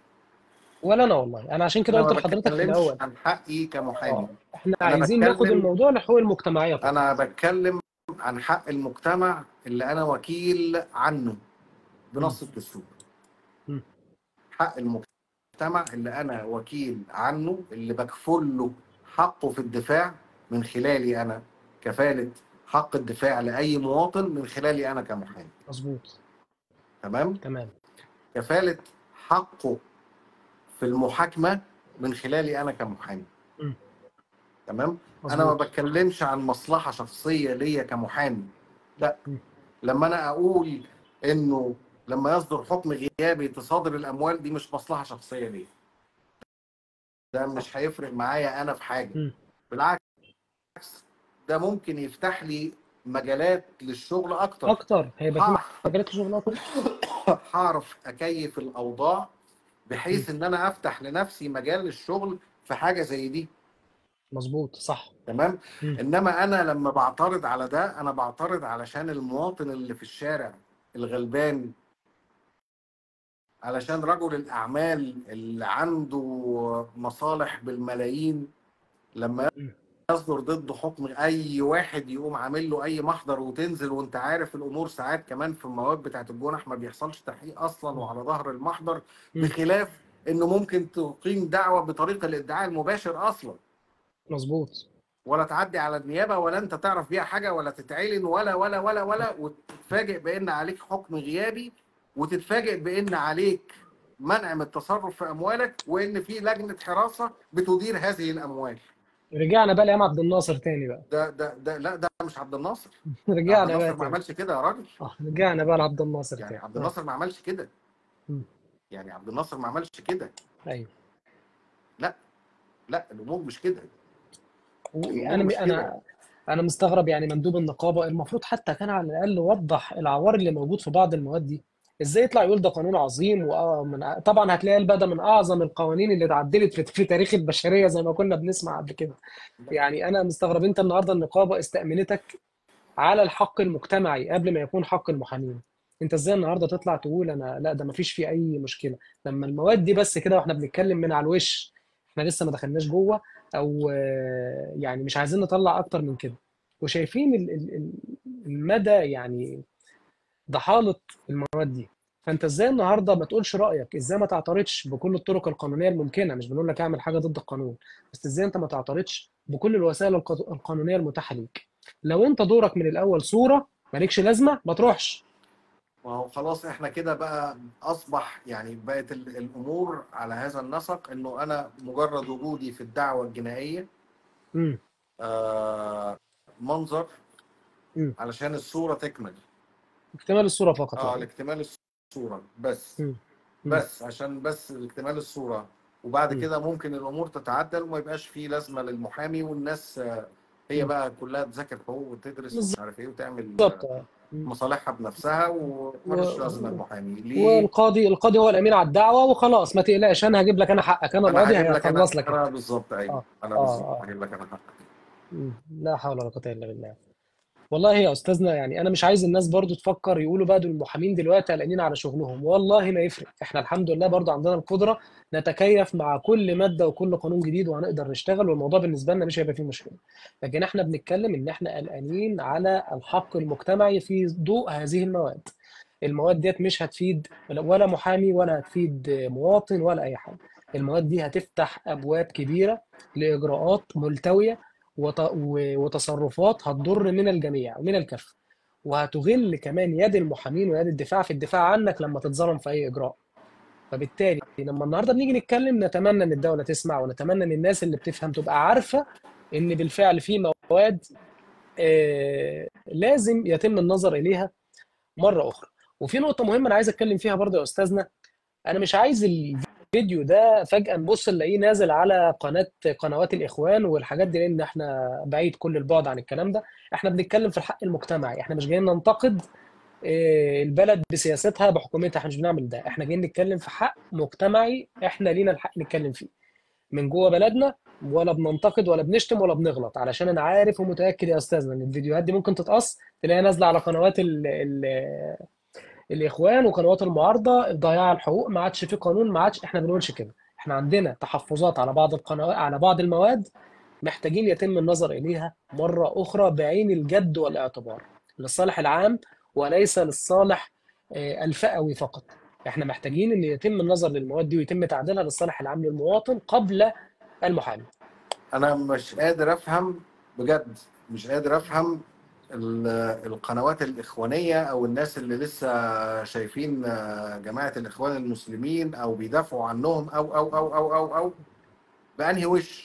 ولا انا والله انا عشان كده انا قلت ما لحضرتك في بتكلمش الاول عن حقي كمحامي اه احنا انا عايزين ناخد بتكلم الموضوع لحقوق المجتمعية فقط انا بتكلم عن حق المجتمع اللي انا وكيل عنه مم. بنص الدستور مم. حق المجتمع اللي انا وكيل عنه اللي بكفل له حقه في الدفاع من خلالي انا كفالة حق الدفاع لأي مواطن من خلالي أنا كمحامي مظبوط تمام تمام كفالة حقه في المحاكمة من خلالي أنا كمحامي مم. تمام أنا ما مظبوط بتكلمش عن مصلحة شخصية ليا كمحامي لا مم. لما أنا أقول إنه لما يصدر حكم غيابي تصادر الأموال دي مش مصلحة شخصية ليا ده مش هيفرق معايا أنا في حاجة مم. بالعكس ده ممكن يفتح لي مجالات للشغل أكتر اكتر هيبقى في هعرف مجالات شغل اكتر هعرف أكيف الأوضاع مم. بحيث ان انا افتح لنفسي مجال للشغل في حاجه زي دي مظبوط صح تمام مم. انما انا لما بعترض على ده انا بعترض علشان المواطن اللي في الشارع الغلبان علشان رجل الاعمال اللي عنده مصالح بالملايين لما مم. يصدر ضده حكم اي واحد يقوم عامل له اي محضر وتنزل وانت عارف الامور ساعات كمان في المواد بتاعت الجنح ما بيحصلش تحقيق اصلا مم. وعلى ظهر المحضر مم. بخلاف انه ممكن تقيم دعوه بطريقه الادعاء المباشر اصلا مظبوط ولا تعدي على النيابه ولا انت تعرف بيها حاجه ولا تتعلن ولا ولا ولا ولا وتتفاجئ بان عليك حكم غيابي وتتفاجئ بان عليك منع من التصرف في اموالك وان في لجنه حراسه بتدير هذه الاموال رجعنا بقى لايام عبد الناصر تاني بقى ده ده ده لا ده مش عبد الناصر عبد رجعنا بقى الناصر ما تاني عملش كده يا راجل اه رجعنا بقى لعبد الناصر يعني تاني عبد اه الناصر ما عملش كده مم. يعني عبد الناصر ما عملش كده ايوه لا لا الامور مش كده الامور انا مش كده انا انا مستغرب يعني مندوب النقابه المفروض حتى كان على الاقل وضح العوار اللي موجود في بعض المواد دي ازاي يطلع يقول ده قانون عظيم ومن طبعا هتلاقي بقى ده من اعظم القوانين اللي اتعدلت في في تاريخ البشريه زي ما كنا بنسمع قبل كده لا يعني انا مستغرب انت النهارده النقابه استأمنتك على الحق المجتمعي قبل ما يكون حق المحامين انت ازاي النهارده تطلع تقول انا لا ده مفيش فيه اي مشكله لما المواد دي بس كده واحنا بنتكلم من على الوش احنا لسه ما دخلناش جوه او آه، يعني مش عايزين نطلع اكتر من كده وشايفين ال- ال- ال- المدى يعني ضحالة المواد دي فانت ازاي النهارده ما تقولش رأيك ازاي ما تعترضش بكل الطرق القانونية الممكنة مش بنقول لك اعمل حاجة ضد القانون بس ازاي انت ما تعترضش بكل الوسائل الق- القانونية المتاحة ليك لو انت دورك من الاول صورة مالكش لازمة ما تروحش ما هو خلاص احنا كده بقى اصبح يعني بقت ال- الامور على هذا النسق انه انا مجرد وجودي في الدعوه الجنائيه امم آه منظر امم علشان الصورة تكمل اكتمال الصورة فقط اه يعني لاكتمال الصورة بس امم امم بس عشان بس لاكتمال الصورة وبعد امم كده ممكن الأمور تتعدل وما يبقاش فيه لازمة للمحامي والناس آه، هي امم بقى كلها تذاكر حقوق وتدرس ومش عارف ايه وتعمل بالظبط اه مم. مصالحها بنفسها و... ومالوش لازمة و- المحامي ليه؟ والقاضي القاضي هو الامين على الدعوه وخلاص ما تقلقش انا هجيب لك انا حقك انا أنا القاضي هجيب لك أنا هيخلص لك أنا بالظبط أيوه اه أنا اه بالظبط اه هجيب لك أنا حقك مم. لا حول ولا قوه الا بالله والله يا استاذنا يعني انا مش عايز الناس برضو تفكر يقولوا بقى دول المحامين دلوقتي قلقانين على شغلهم والله ما يفرق احنا الحمد لله برضو عندنا القدره نتكيف مع كل ماده وكل قانون جديد وهنقدر نشتغل والموضوع بالنسبه لنا مش هيبقى فيه مشكله لكن احنا بنتكلم ان احنا قلقانين على الحق المجتمعي في ضوء هذه المواد المواد ديت مش هتفيد ولا محامي ولا هتفيد مواطن ولا اي حاجه المواد دي هتفتح ابواب كبيره لاجراءات ملتويه وت- و- وتصرفات هتضر من الجميع ومن الكافه وهتغل كمان يد المحامين ويد الدفاع في الدفاع عنك لما تتظلم في اي اجراء فبالتالي لما النهارده بنيجي نتكلم نتمنى ان الدوله تسمع ونتمنى ان الناس اللي بتفهم تبقى عارفه ان بالفعل في مواد آه، لازم يتم النظر اليها مره اخرى وفي نقطه مهمه انا عايز اتكلم فيها برضه يا استاذنا انا مش عايز الفيديو ده فجاه نبص نلاقيه نازل على قناه قنوات الاخوان والحاجات دي لان احنا بعيد كل البعد عن الكلام ده احنا بنتكلم في الحق المجتمعي احنا مش جايين ننتقد آه، البلد بسياستها بحكومتها احنا مش بنعمل ده احنا جايين نتكلم في حق مجتمعي احنا لينا الحق نتكلم فيه من جوه بلدنا ولا بننتقد ولا بنشتم ولا بنغلط علشان انا عارف ومتاكد يا استاذنا ان الفيديوهات دي ممكن تتقص تلاقيها نازله على قنوات ال ال الاخوان وقنوات المعارضه ضياع الحقوق ما عادش في قانون ما عادش احنا بنقولش كده احنا عندنا تحفظات على بعض القنوات على بعض المواد محتاجين يتم النظر اليها مره اخرى بعين الجد والاعتبار للصالح العام وليس للصالح آه، الفئوي فقط احنا محتاجين ان يتم النظر للمواد دي ويتم تعديلها للصالح العام للمواطن قبل المحامي انا مش قادر افهم بجد مش قادر افهم ال- القنوات الاخوانيه او الناس اللي لسه شايفين آه، جماعه الاخوان المسلمين او بيدافعوا عنهم او او او او او او بانهي وش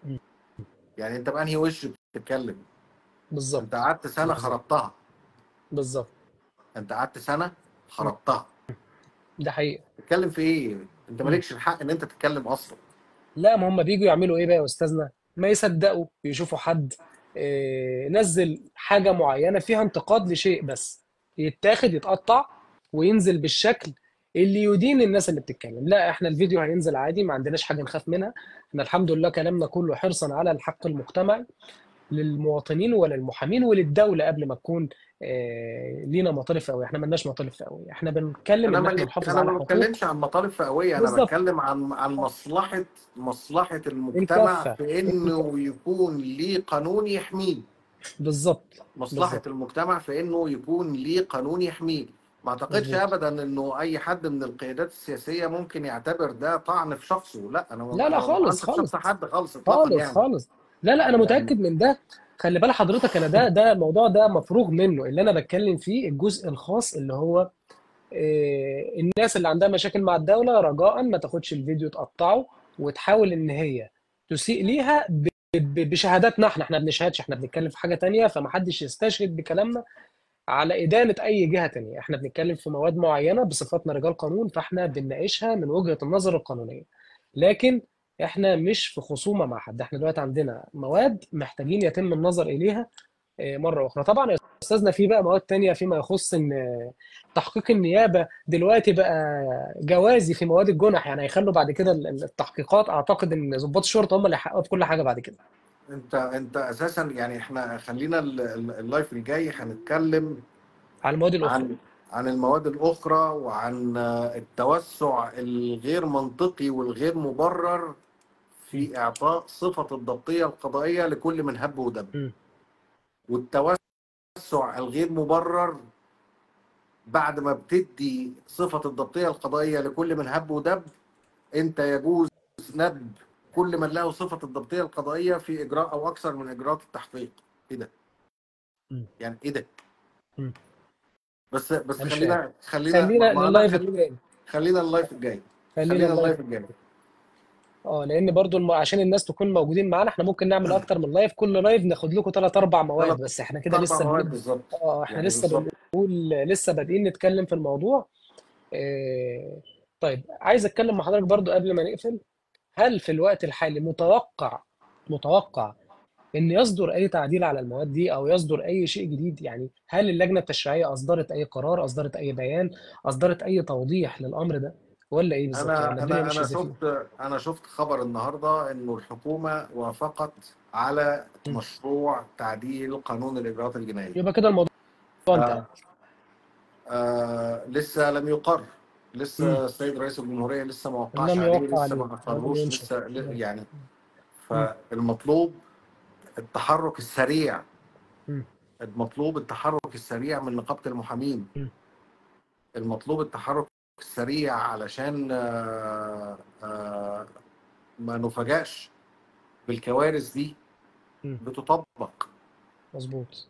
يعني انت بانهي وش بتتكلم بالظبط انت قعدت سنه بالظبط خربتها بالظبط انت قعدت سنه خربتها ده حقيقي تتكلم في ايه انت مم. مالكش الحق ان انت تتكلم اصلا لا ما هم بيجوا يعملوا ايه بقى يا استاذنا ما يصدقوا يشوفوا حد آه، نزل حاجه معينه فيها انتقاد لشيء بس يتاخد يتقطع وينزل بالشكل اللي يدين الناس اللي بتتكلم لا احنا الفيديو هينزل عادي ما عندناش حاجه نخاف منها احنا الحمد لله كلامنا كله حرصا على الحق المجتمعي للمواطنين وللمحامين وللدوله قبل ما تكون آه، لينا مطالب فئويه احنا مالناش مطالب فئويه احنا بنتكلم انا ان ما احنا نحافظ انا على ما حقوق بتكلمش عن مطالب فئويه انا بالظبط بتكلم عن عن مصلحه مصلحه المجتمع الكافه في انه يكون ليه قانون يحميه بالظبط مصلحه بالظبط المجتمع في انه يكون ليه قانون يحميه ما اعتقدش مظبوط ابدا انه اي حد من القيادات السياسيه ممكن يعتبر ده طعن في شخصه لا انا لا لا ما خالص بطعنش في شخص خالص حد خالص اطلاقا خالص يعني خالص لا لا انا يعني متاكد من ده خلي بال حضرتك انا ده ده الموضوع ده مفروغ منه اللي انا بتكلم فيه الجزء الخاص اللي هو آه، الناس اللي عندها مشاكل مع الدوله رجاء ما تاخدش الفيديو تقطعه وتحاول ان هي تسيء ليها ب- ب- بشهاداتنا احنا احنا بنشهدش احنا بنتكلم في حاجه تانية فمحدش يستشهد بكلامنا على إدانة أي جهة تانية إحنا بنتكلم في مواد معينة بصفتنا رجال قانون فإحنا بنناقشها من وجهة النظر القانونية لكن إحنا مش في خصومة مع حد إحنا دلوقتي عندنا مواد محتاجين يتم النظر إليها آه، مرة أخرى طبعا يا أستاذنا في بقى مواد تانية فيما يخص إن آه، تحقيق النيابة دلوقتي بقى جوازي في مواد الجنح يعني هيخلوا بعد كده ال- ال- التحقيقات أعتقد إن ضباط الشرطة هم اللي هيحققوا في كل حاجة بعد كده انت انت اساسا يعني احنا خلينا ال- ال- اللايف الجاي هنتكلم على المواد الأخرى عن عن المواد الأخرى وعن التوسع الغير منطقي والغير مبرر م. في إعطاء صفة الضبطية القضائية لكل من هب ودب م. والتوسع الغير مبرر بعد ما بتدي صفة الضبطية القضائية لكل من هب ودب أنت يجوز ندب كل من له صفة الضبطية القضائية في إجراء أو أكثر من إجراءات التحقيق إيه ده؟ م. يعني إيه ده؟ م. بس بس أنا مش فاهم خلينا خلينا خلينا ما ما انا لللايف خلينا التاني خلينا اللايف الجاي خلينا خلينا اللايف اللايف الجاي اه لان برضو الم... عشان الناس تكون موجودين معانا احنا ممكن نعمل اكتر من لايف كل لايف ناخد لكم ثلاث اربع مواد ثلاث بس احنا كده اربع لسه مواد بنبدا بالظبط اه احنا يعني لسه بالظبط بنقول لسه بادئين نتكلم في الموضوع آه... طيب عايز اتكلم مع حضرتك برضو قبل ما نقفل هل في الوقت الحالي متوقع متوقع ان يصدر اي تعديل على المواد دي او يصدر اي شيء جديد يعني هل اللجنه التشريعيه اصدرت اي قرار اصدرت اي بيان اصدرت اي توضيح للامر ده ولا ايه بالظبط انا ولا الدنيا انا ماشيه انا ازاي فيه شفت انا شفت خبر النهارده انه الحكومه وافقت على مم. مشروع تعديل قانون الاجراءات الجنائيه يبقى كده الموضوع انتهى آه آه لسه لم يقر مم. لسه السيد رئيس الجمهوريه لسه ما وقعش لم عليه يوقع لسه عليه ما لم اقرروش ينشر لسه ل- مم. يعني مم. فالمطلوب التحرك السريع مم. المطلوب التحرك السريع من نقابه المحامين مم. المطلوب التحرك السريع علشان آه، آه، ما نفاجأش بالكوارث دي مم. بتطبق مظبوط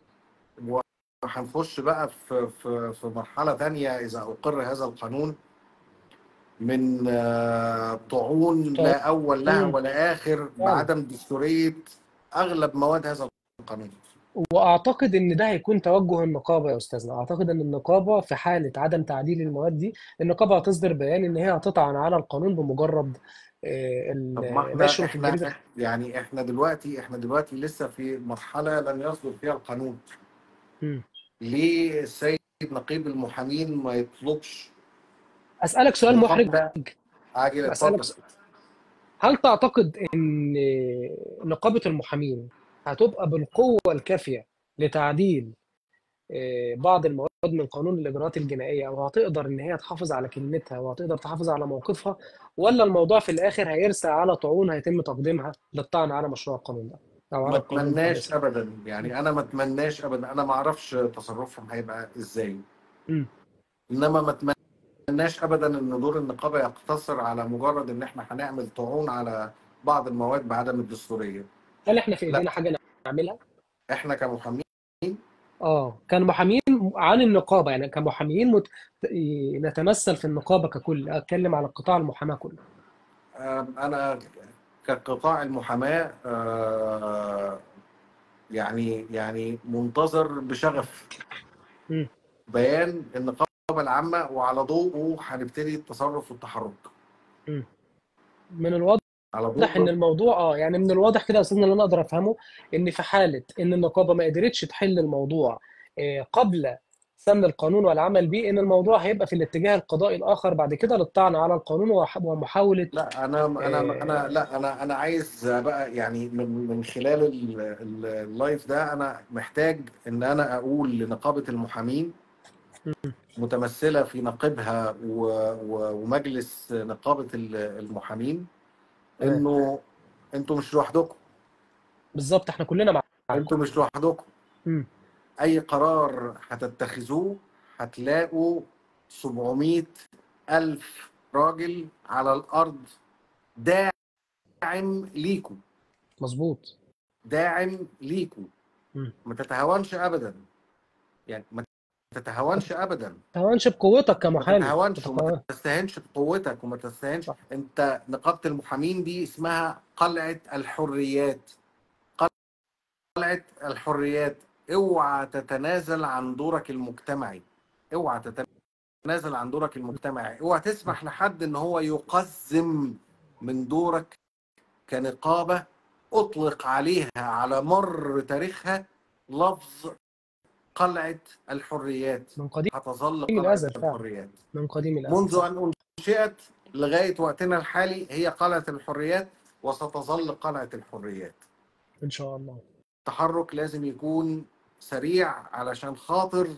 وهنخش بقى في في في مرحلة تانية إذا أقر هذا القانون من آه، طعون لا أول لها مم. ولا آخر فعلا بعدم دستورية أغلب مواد هذا القانون واعتقد ان ده هيكون توجه النقابه يا استاذنا اعتقد ان النقابه في حاله عدم تعديل المواد دي النقابه هتصدر بيان ان هي هتطعن على القانون بمجرد آه، طب ما ال- احنا نشره في احنا الجريده إح- يعني احنا دلوقتي احنا دلوقتي لسه في مرحلة لن يصدر فيها القانون مم. ليه السيد نقيب المحامين ما يطلبش اسالك سؤال محرج مقابلة عاجلة اسالك اتفضل سؤال هل تعتقد ان نقابه المحامين هتبقى بالقوه الكافيه لتعديل آه، بعض المواد من قانون الاجراءات الجنائيه او هتقدر ان هي تحافظ على كلمتها وهتقدر تحافظ على موقفها ولا الموضوع في الاخر هيرسى على طعون هيتم تقديمها للطعن على مشروع القانون ده او ما على القانون اتمناش الحديث ابدا يعني انا ما اتمناش ابدا انا ما اعرفش تصرفهم هيبقى ازاي مم. انما ما اتمناش ابدا ان دور النقابه يقتصر على مجرد ان احنا هنعمل طعون على بعض المواد بعدم الدستوريه هل احنا في لا ايدينا حاجه نعملها؟ احنا كمحامين اه كان محامين عن النقابه يعني كمحامين مت... نتمثل في النقابه ككل اتكلم على قطاع المحاماه كله آه، انا كقطاع المحاماه آه، يعني يعني منتظر بشغف مم. بيان النقابه العامه وعلى ضوءه هنبتدي التصرف والتحرك مم. من الواضح على ان ضوء الموضوع اه يعني من الواضح كده يا استاذنا اللي انا اقدر افهمه ان في حاله ان النقابه ما قدرتش تحل الموضوع آه، قبل سن القانون والعمل به ان الموضوع هيبقى في الاتجاه القضائي الاخر بعد كده للطعن على القانون وح- ومحاوله لا انا انا انا آه، لا انا انا عايز بقى يعني من من خلال ال- ال- اللايف ده انا محتاج ان انا اقول لنقابه المحامين متمثله في نقيبها و- و- ومجلس نقابه ال- المحامين تمام انه انتوا مش لوحدكم بالظبط احنا كلنا معاكم انتوا مش لوحدكم مم. اي قرار هتتخذوه هتلاقوا 700 الف راجل على الارض داعم ليكم مظبوط داعم ليكم مم. ما تتهاونش ابدا يعني ما تتهاونش ابدا ما تهاونش بقوتك ما كمحامي ما تتهاونش وما تتهاون تستهنش بقوتك وما تستهنش صح انت نقابة المحامين دي اسمها قلعة الحريات قلعة الحريات اوعى تتنازل عن دورك المجتمعي اوعى تتنازل عن دورك المجتمعي اوعى تسمح لحد ان هو يقزم من دورك كنقابة اطلق عليها على مر تاريخها لفظ قلعة الحريات من قديم هتظل قلعة الازل فعلا الحريات من قديم الازل منذ صح أن أنشئت لغاية وقتنا الحالي هي قلعة الحريات وستظل قلعة الحريات ان شاء الله التحرك لازم يكون سريع علشان خاطر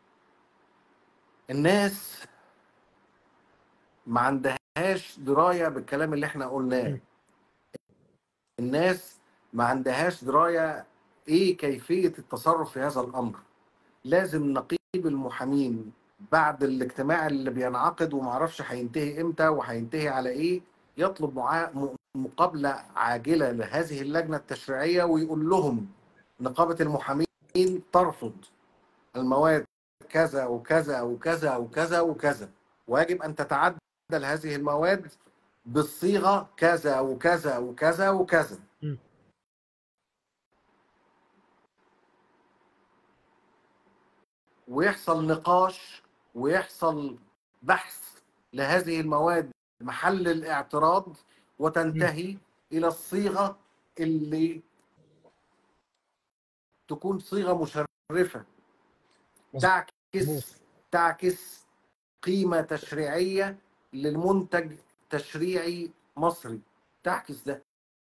الناس ما عندهاش دراية بالكلام اللي احنا قلناه مم. الناس ما عندهاش دراية ايه كيفية التصرف في هذا الامر لازم نقيب المحامين بعد الاجتماع اللي بينعقد ومعرفش هينتهي امتى وهينتهي على ايه يطلب معاه م- مقابلة عاجلة لهذه اللجنة التشريعية ويقول لهم نقابة المحامين ترفض المواد كذا وكذا وكذا وكذا وكذا ويجب أن تتعدل هذه المواد بالصيغه كذا وكذا وكذا وكذا مم. ويحصل نقاش ويحصل بحث لهذه المواد محل الاعتراض مم. وتنتهي الى الصيغه اللي تكون صيغه مشرفه مظبوط تعكس تعكس قيمه تشريعيه للمنتج تشريعي مصري تعكس ده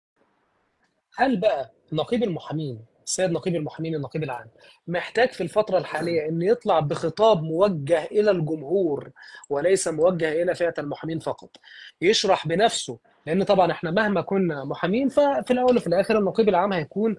هل بقى نقيب المحامين السيد نقيب المحامين النقيب العام محتاج في الفترة الحالية أن يطلع بخطاب موجه إلى الجمهور وليس موجه إلى فئة المحامين فقط يشرح بنفسه لأن طبعا احنا مهما كنا محامين ففي الأول وفي الآخر النقيب العام هيكون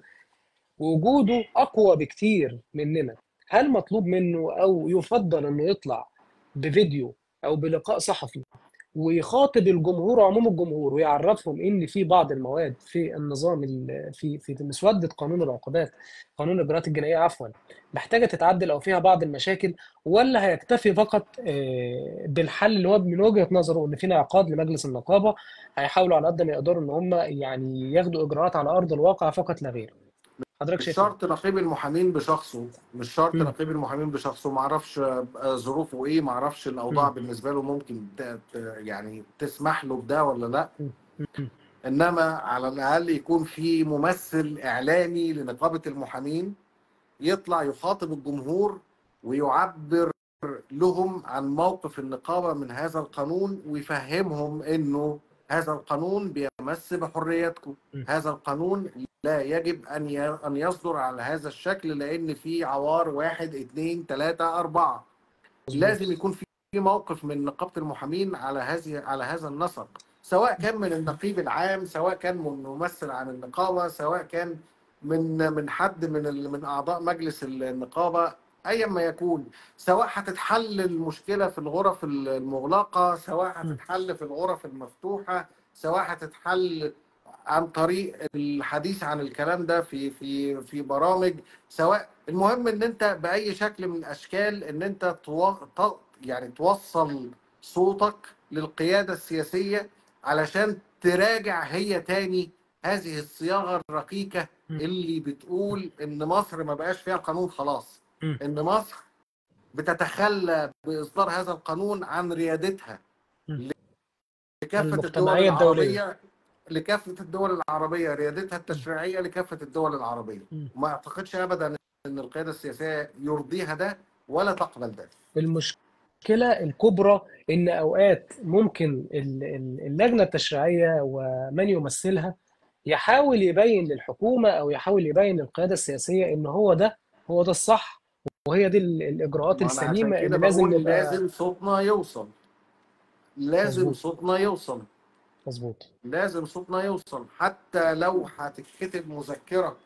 وجوده أقوى بكتير مننا هل مطلوب منه أو يفضل أنه يطلع بفيديو أو بلقاء صحفي ويخاطب الجمهور وعموم الجمهور ويعرفهم ان في بعض المواد في النظام ال- في في مسوده قانون العقوبات قانون الاجراءات الجنائيه عفوا محتاجه تتعدل او فيها بعض المشاكل ولا هيكتفي فقط آه، بالحل اللي هو من وجهه نظره ان في انعقاد لمجلس النقابه هيحاولوا على قد ما يقدروا ان هم يعني ياخدوا اجراءات على ارض الواقع فقط لا غير حضرتك مش شايف ايه؟ شرط نقيب المحامين بشخصه مش شرط مم. نقيب المحامين بشخصه ما اعرفش ظروفه ايه ما اعرفش الاوضاع مم. بالنسبه له ممكن ت- ت- يعني تسمح له بده ولا لا مم. مم. انما على الاقل يكون في ممثل اعلامي لنقابه المحامين يطلع يخاطب الجمهور ويعبر لهم عن موقف النقابه من هذا القانون ويفهمهم انه هذا القانون بيمس بحريتكم مم. هذا القانون لا يجب ان ي- ان يصدر على هذا الشكل لان في عوار واحد اثنين ثلاثه اربعه مظبوط لازم يكون في موقف من نقابه المحامين على هذه على هذا النسق سواء كان من النقيب العام سواء كان من ممثل عن النقابه سواء كان من من حد من ال- من اعضاء مجلس النقابه ايا ما يكون سواء هتتحل المشكله في الغرف المغلقه سواء مم. هتتحل في الغرف المفتوحه سواء هتتحل عن طريق الحديث عن الكلام ده في في في برامج سواء المهم ان انت باي شكل من الاشكال ان انت تو... ت- يعني توصل صوتك للقياده السياسيه علشان تراجع هي تاني هذه الصياغه الرقيقه مم. اللي بتقول ان مصر ما بقاش فيها القانون خلاص مم. ان مصر بتتخلى باصدار هذا القانون عن ريادتها مم. لكافه الدول المجتمعية الدولية العربيه لكافه الدول العربيه ريادتها التشريعيه لكافه الدول العربيه مم. ما اعتقدش ابدا ان القياده السياسيه يرضيها ده ولا تقبل ده المشكلة الكبرى إن أوقات ممكن ال- ال- اللجنة التشريعية ومن يمثلها يحاول يبين للحكومة أو يحاول يبين للقيادة السياسية إن هو ده هو ده الصح وهي دي ال- الإجراءات ما انا عشان السليمة كده اللي لازم بقول نبقى لازم صوتنا يوصل لازم مظبوط صوتنا يوصل مظبوط لازم صوتنا يوصل حتى لو هتتكتب مذكره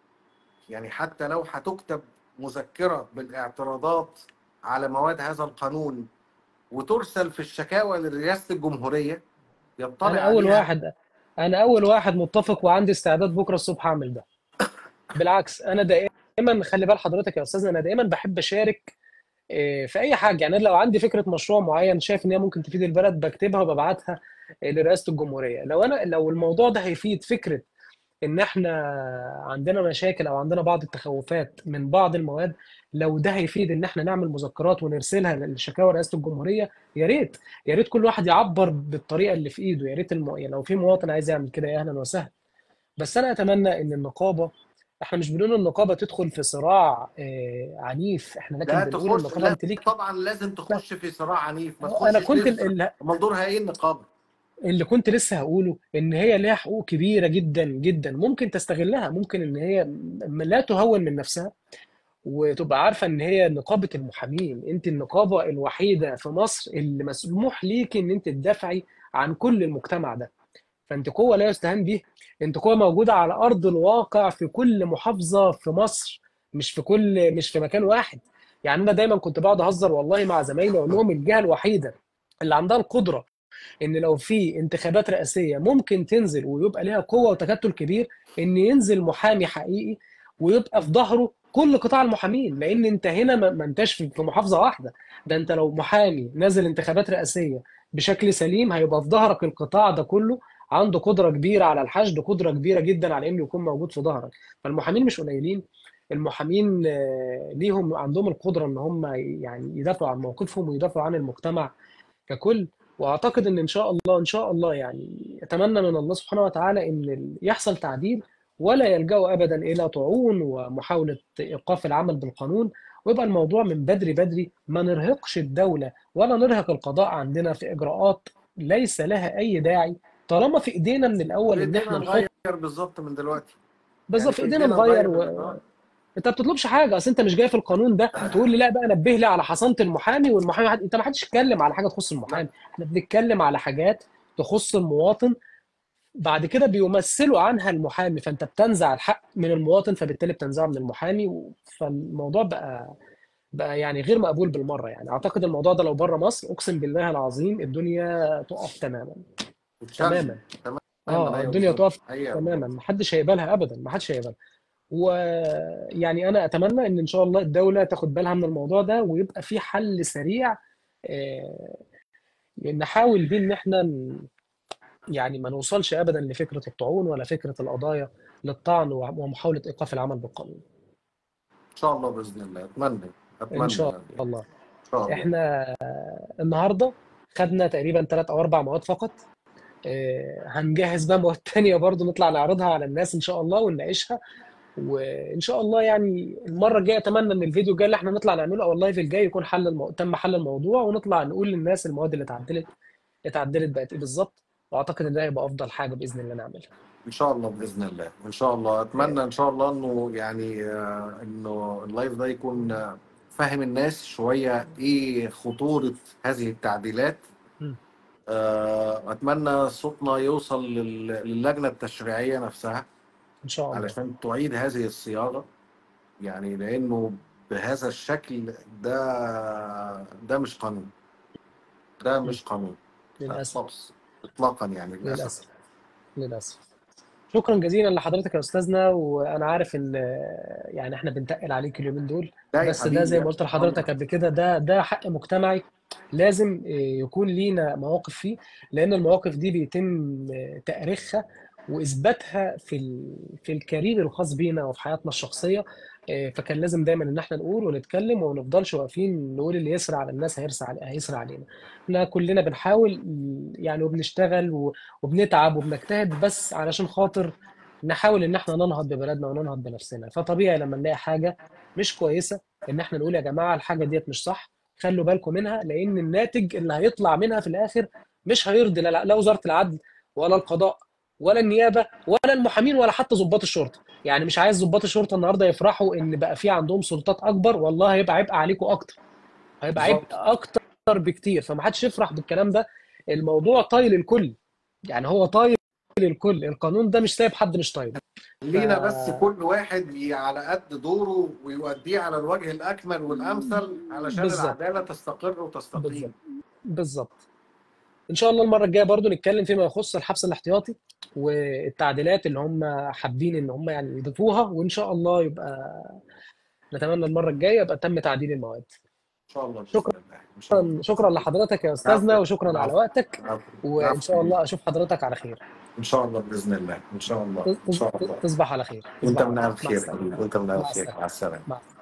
يعني حتى لو هتكتب مذكره بالاعتراضات على مواد هذا القانون وترسل في الشكاوى لرئاسه الجمهوريه يطلع أنا أول عليها واحد أنا أول واحد متفق وعندي استعداد بكرة الصبح أعمل ده بالعكس أنا دائما خلي بال حضرتك يا أستاذنا أنا دائما بحب أشارك إيه، في اي حاجه يعني أنا لو عندي فكره مشروع معين شايف ان هي ممكن تفيد البلد بكتبها وببعتها إيه، لرئاسه الجمهوريه لو انا لو الموضوع ده هيفيد فكره ان احنا عندنا مشاكل او عندنا بعض التخوفات من بعض المواد لو ده هيفيد ان احنا نعمل مذكرات ونرسلها للشكاوى رئاسه الجمهوريه يا ريت يا ريت كل واحد يعبر بالطريقه اللي في ايده يا ريت الم... يعني لو في مواطن عايز يعمل كده يا اهلا وسهلا بس انا اتمنى ان النقابه احنا مش بنقول النقابه تدخل في صراع آه، عنيف احنا لكن لا بنقول تخش النقابه لا انت ليك طبعا لازم لا تخش في صراع عنيف ما انا تخشش كنت ليه في ال- ال- منظورها ايه النقابه اللي كنت لسه هقوله ان هي ليها حقوق كبيره جدا جدا ممكن تستغلها ممكن ان هي م- لا تهون من نفسها وتبقى عارفه ان هي نقابه المحامين انت النقابه الوحيده في مصر اللي مسموح ليك ان انت تدافعي عن كل المجتمع ده فانت قوه لا يستهان بيها انت قوه موجوده على ارض الواقع في كل محافظه في مصر مش في كل مش في مكان واحد يعني انا دايما كنت بقعد اهزر والله مع زمايلي اقول لهم الجهه الوحيده اللي عندها القدره ان لو في انتخابات رئاسيه ممكن تنزل ويبقى ليها قوه وتكتل كبير ان ينزل محامي حقيقي ويبقى في ظهره كل قطاع المحامين لان انت هنا ما ما انتش في في محافظه واحده ده انت لو محامي نازل انتخابات رئاسيه بشكل سليم هيبقى في ظهرك القطاع ده كله عنده قدره كبيره على الحشد قدره كبيره جدا على انه يكون موجود في ظهرك فالمحامين مش قليلين المحامين آه، ليهم عندهم القدره ان هم يعني يدافعوا عن موقفهم ويدافعوا عن المجتمع ككل واعتقد ان ان شاء الله ان شاء الله يعني اتمنى من الله سبحانه وتعالى ان ال- يحصل تعديل ولا يلجأوا ابدا الى طعون ومحاوله ايقاف العمل بالقانون ويبقى الموضوع من بدري بدري ما نرهقش الدوله ولا نرهق القضاء عندنا في اجراءات ليس لها اي داعي طالما في ايدينا من الاول في ان ايدينا احنا نحط نغير بالظبط من دلوقتي بالظبط يعني في في ايدينا ايدينا نغير نغير من و... دلوقتي انت ما بتطلبش حاجه اصل انت مش جاي في القانون ده تقول لي لا بقى نبه لي على حصانه المحامي والمحامي حد... انت ما حدش يتكلم على حاجه تخص لا المحامي احنا بنتكلم على حاجات تخص المواطن بعد كده بيمثلوا عنها المحامي فانت بتنزع الحق من المواطن فبالتالي بتنزعه من المحامي و- فالموضوع بقى بقى يعني غير مقبول بالمره يعني اعتقد الموضوع ده لو بره مصر اقسم بالله العظيم الدنيا تقف تماما وتشل تماما تماما اه ايوه الدنيا بالظبط تقف ايوه تماما بالظبط محدش هيقبلها ابدا محدش هيقبلها ويعني انا اتمنى ان ان شاء الله الدوله تاخد بالها من الموضوع ده ويبقى في حل سريع آه، نحاول بيه ان احنا ن- يعني ما نوصلش ابدا لفكره الطعون ولا فكره القضايا للطعن ومحاوله ايقاف العمل بالقانون ان شاء الله باذن الله اتمنى ان اتمنى شاء يعني الله ان شاء الله احنا النهارده خدنا تقريبا ثلاث او اربع مواد فقط آه، هنجهز بقى مواد تانية برضو نطلع نعرضها على الناس ان شاء الله ونناقشها وان شاء الله يعني المره الجايه اتمنى ان الفيديو الجاي اللي احنا نطلع نعمله او اللايف الجاي يكون حل المو... تم حل الموضوع ونطلع نقول للناس المواد اللي اتعدلت اتعدلت بقت ايه بالظبط واعتقد ان ده هيبقى افضل حاجه باذن الله نعملها ان شاء الله باذن الله ان شاء الله اتمنى ان شاء الله انه يعني آه، انه اللايف ده يكون آه، فاهم الناس شويه ايه خطوره هذه التعديلات م. آه، اتمنى صوتنا يوصل لل- للجنه التشريعيه نفسها ان شاء الله علشان تعيد هذه الصياغه يعني لانه بهذا الشكل ده ده مش قانون ده م. مش قانون للاسف خالص اطلاقا يعني للاسف للاسف للاسف شكرا جزيلا لحضرتك يا استاذنا وانا عارف ان يعني احنا بنتقل عليك اليومين دول لا يا بس ده حبيبي زي ما لا قلت لحضرتك قبل كده ده ده حق مجتمعي لازم يكون لينا مواقف فيه لان المواقف دي بيتم تأريخها واثباتها في ال... في الكارير الخاص بينا وفي حياتنا الشخصيه فكان لازم دايما ان احنا نقول ونتكلم وما نفضلش واقفين نقول اللي يسرع على الناس هيرسى على هيسرع علينا احنا كلنا بنحاول يعني وبنشتغل و... وبنتعب وبنجتهد بس علشان خاطر نحاول ان احنا ننهض ببلدنا وننهض بنفسنا فطبيعي لما نلاقي حاجه مش كويسه ان احنا نقول يا جماعه الحاجه ديت مش صح خلوا بالكم منها لان الناتج اللي هيطلع منها في الاخر مش هيرضي لا, لا وزاره العدل ولا القضاء ولا النيابه ولا المحامين ولا حتى ضباط الشرطه يعني مش عايز ضباط الشرطه النهارده يفرحوا ان بقى في عندهم سلطات اكبر والله هيبقى عبء عليكم اكتر هيبقى عبء بالظبط اكتر بكتير فما حدش يفرح بالكلام ده الموضوع طايل الكل يعني هو طايل الكل القانون ده مش سايب حد مش طايل ف... خلينا بس كل واحد ي- على قد دوره ويؤديه على الوجه الأكمل والأمثل علشان بالظبط العدالة تستقر وتستقيم بالظبط بالظبط ان شاء الله المره الجايه برضو نتكلم فيما يخص الحبس الاحتياطي والتعديلات اللي هم حابين ان هم يعني يضيفوها وان شاء الله يبقى نتمنى المره الجايه يبقى تم تعديل المواد إن شاء الله بإذن شكرا الله إن شاء الله شكرا لحضرتك يا استاذنا العفو وشكرا على العفو وقتك العفو وان العفو شاء الله اشوف حضرتك على خير إن شاء الله بإذن الله إن شاء الله إن شاء الله تصبح على خير وأنت تصبح من على أهل خير مع الخير السلامه حبيبي وأنت من أهل مع الخير السلامه مع السلامة مع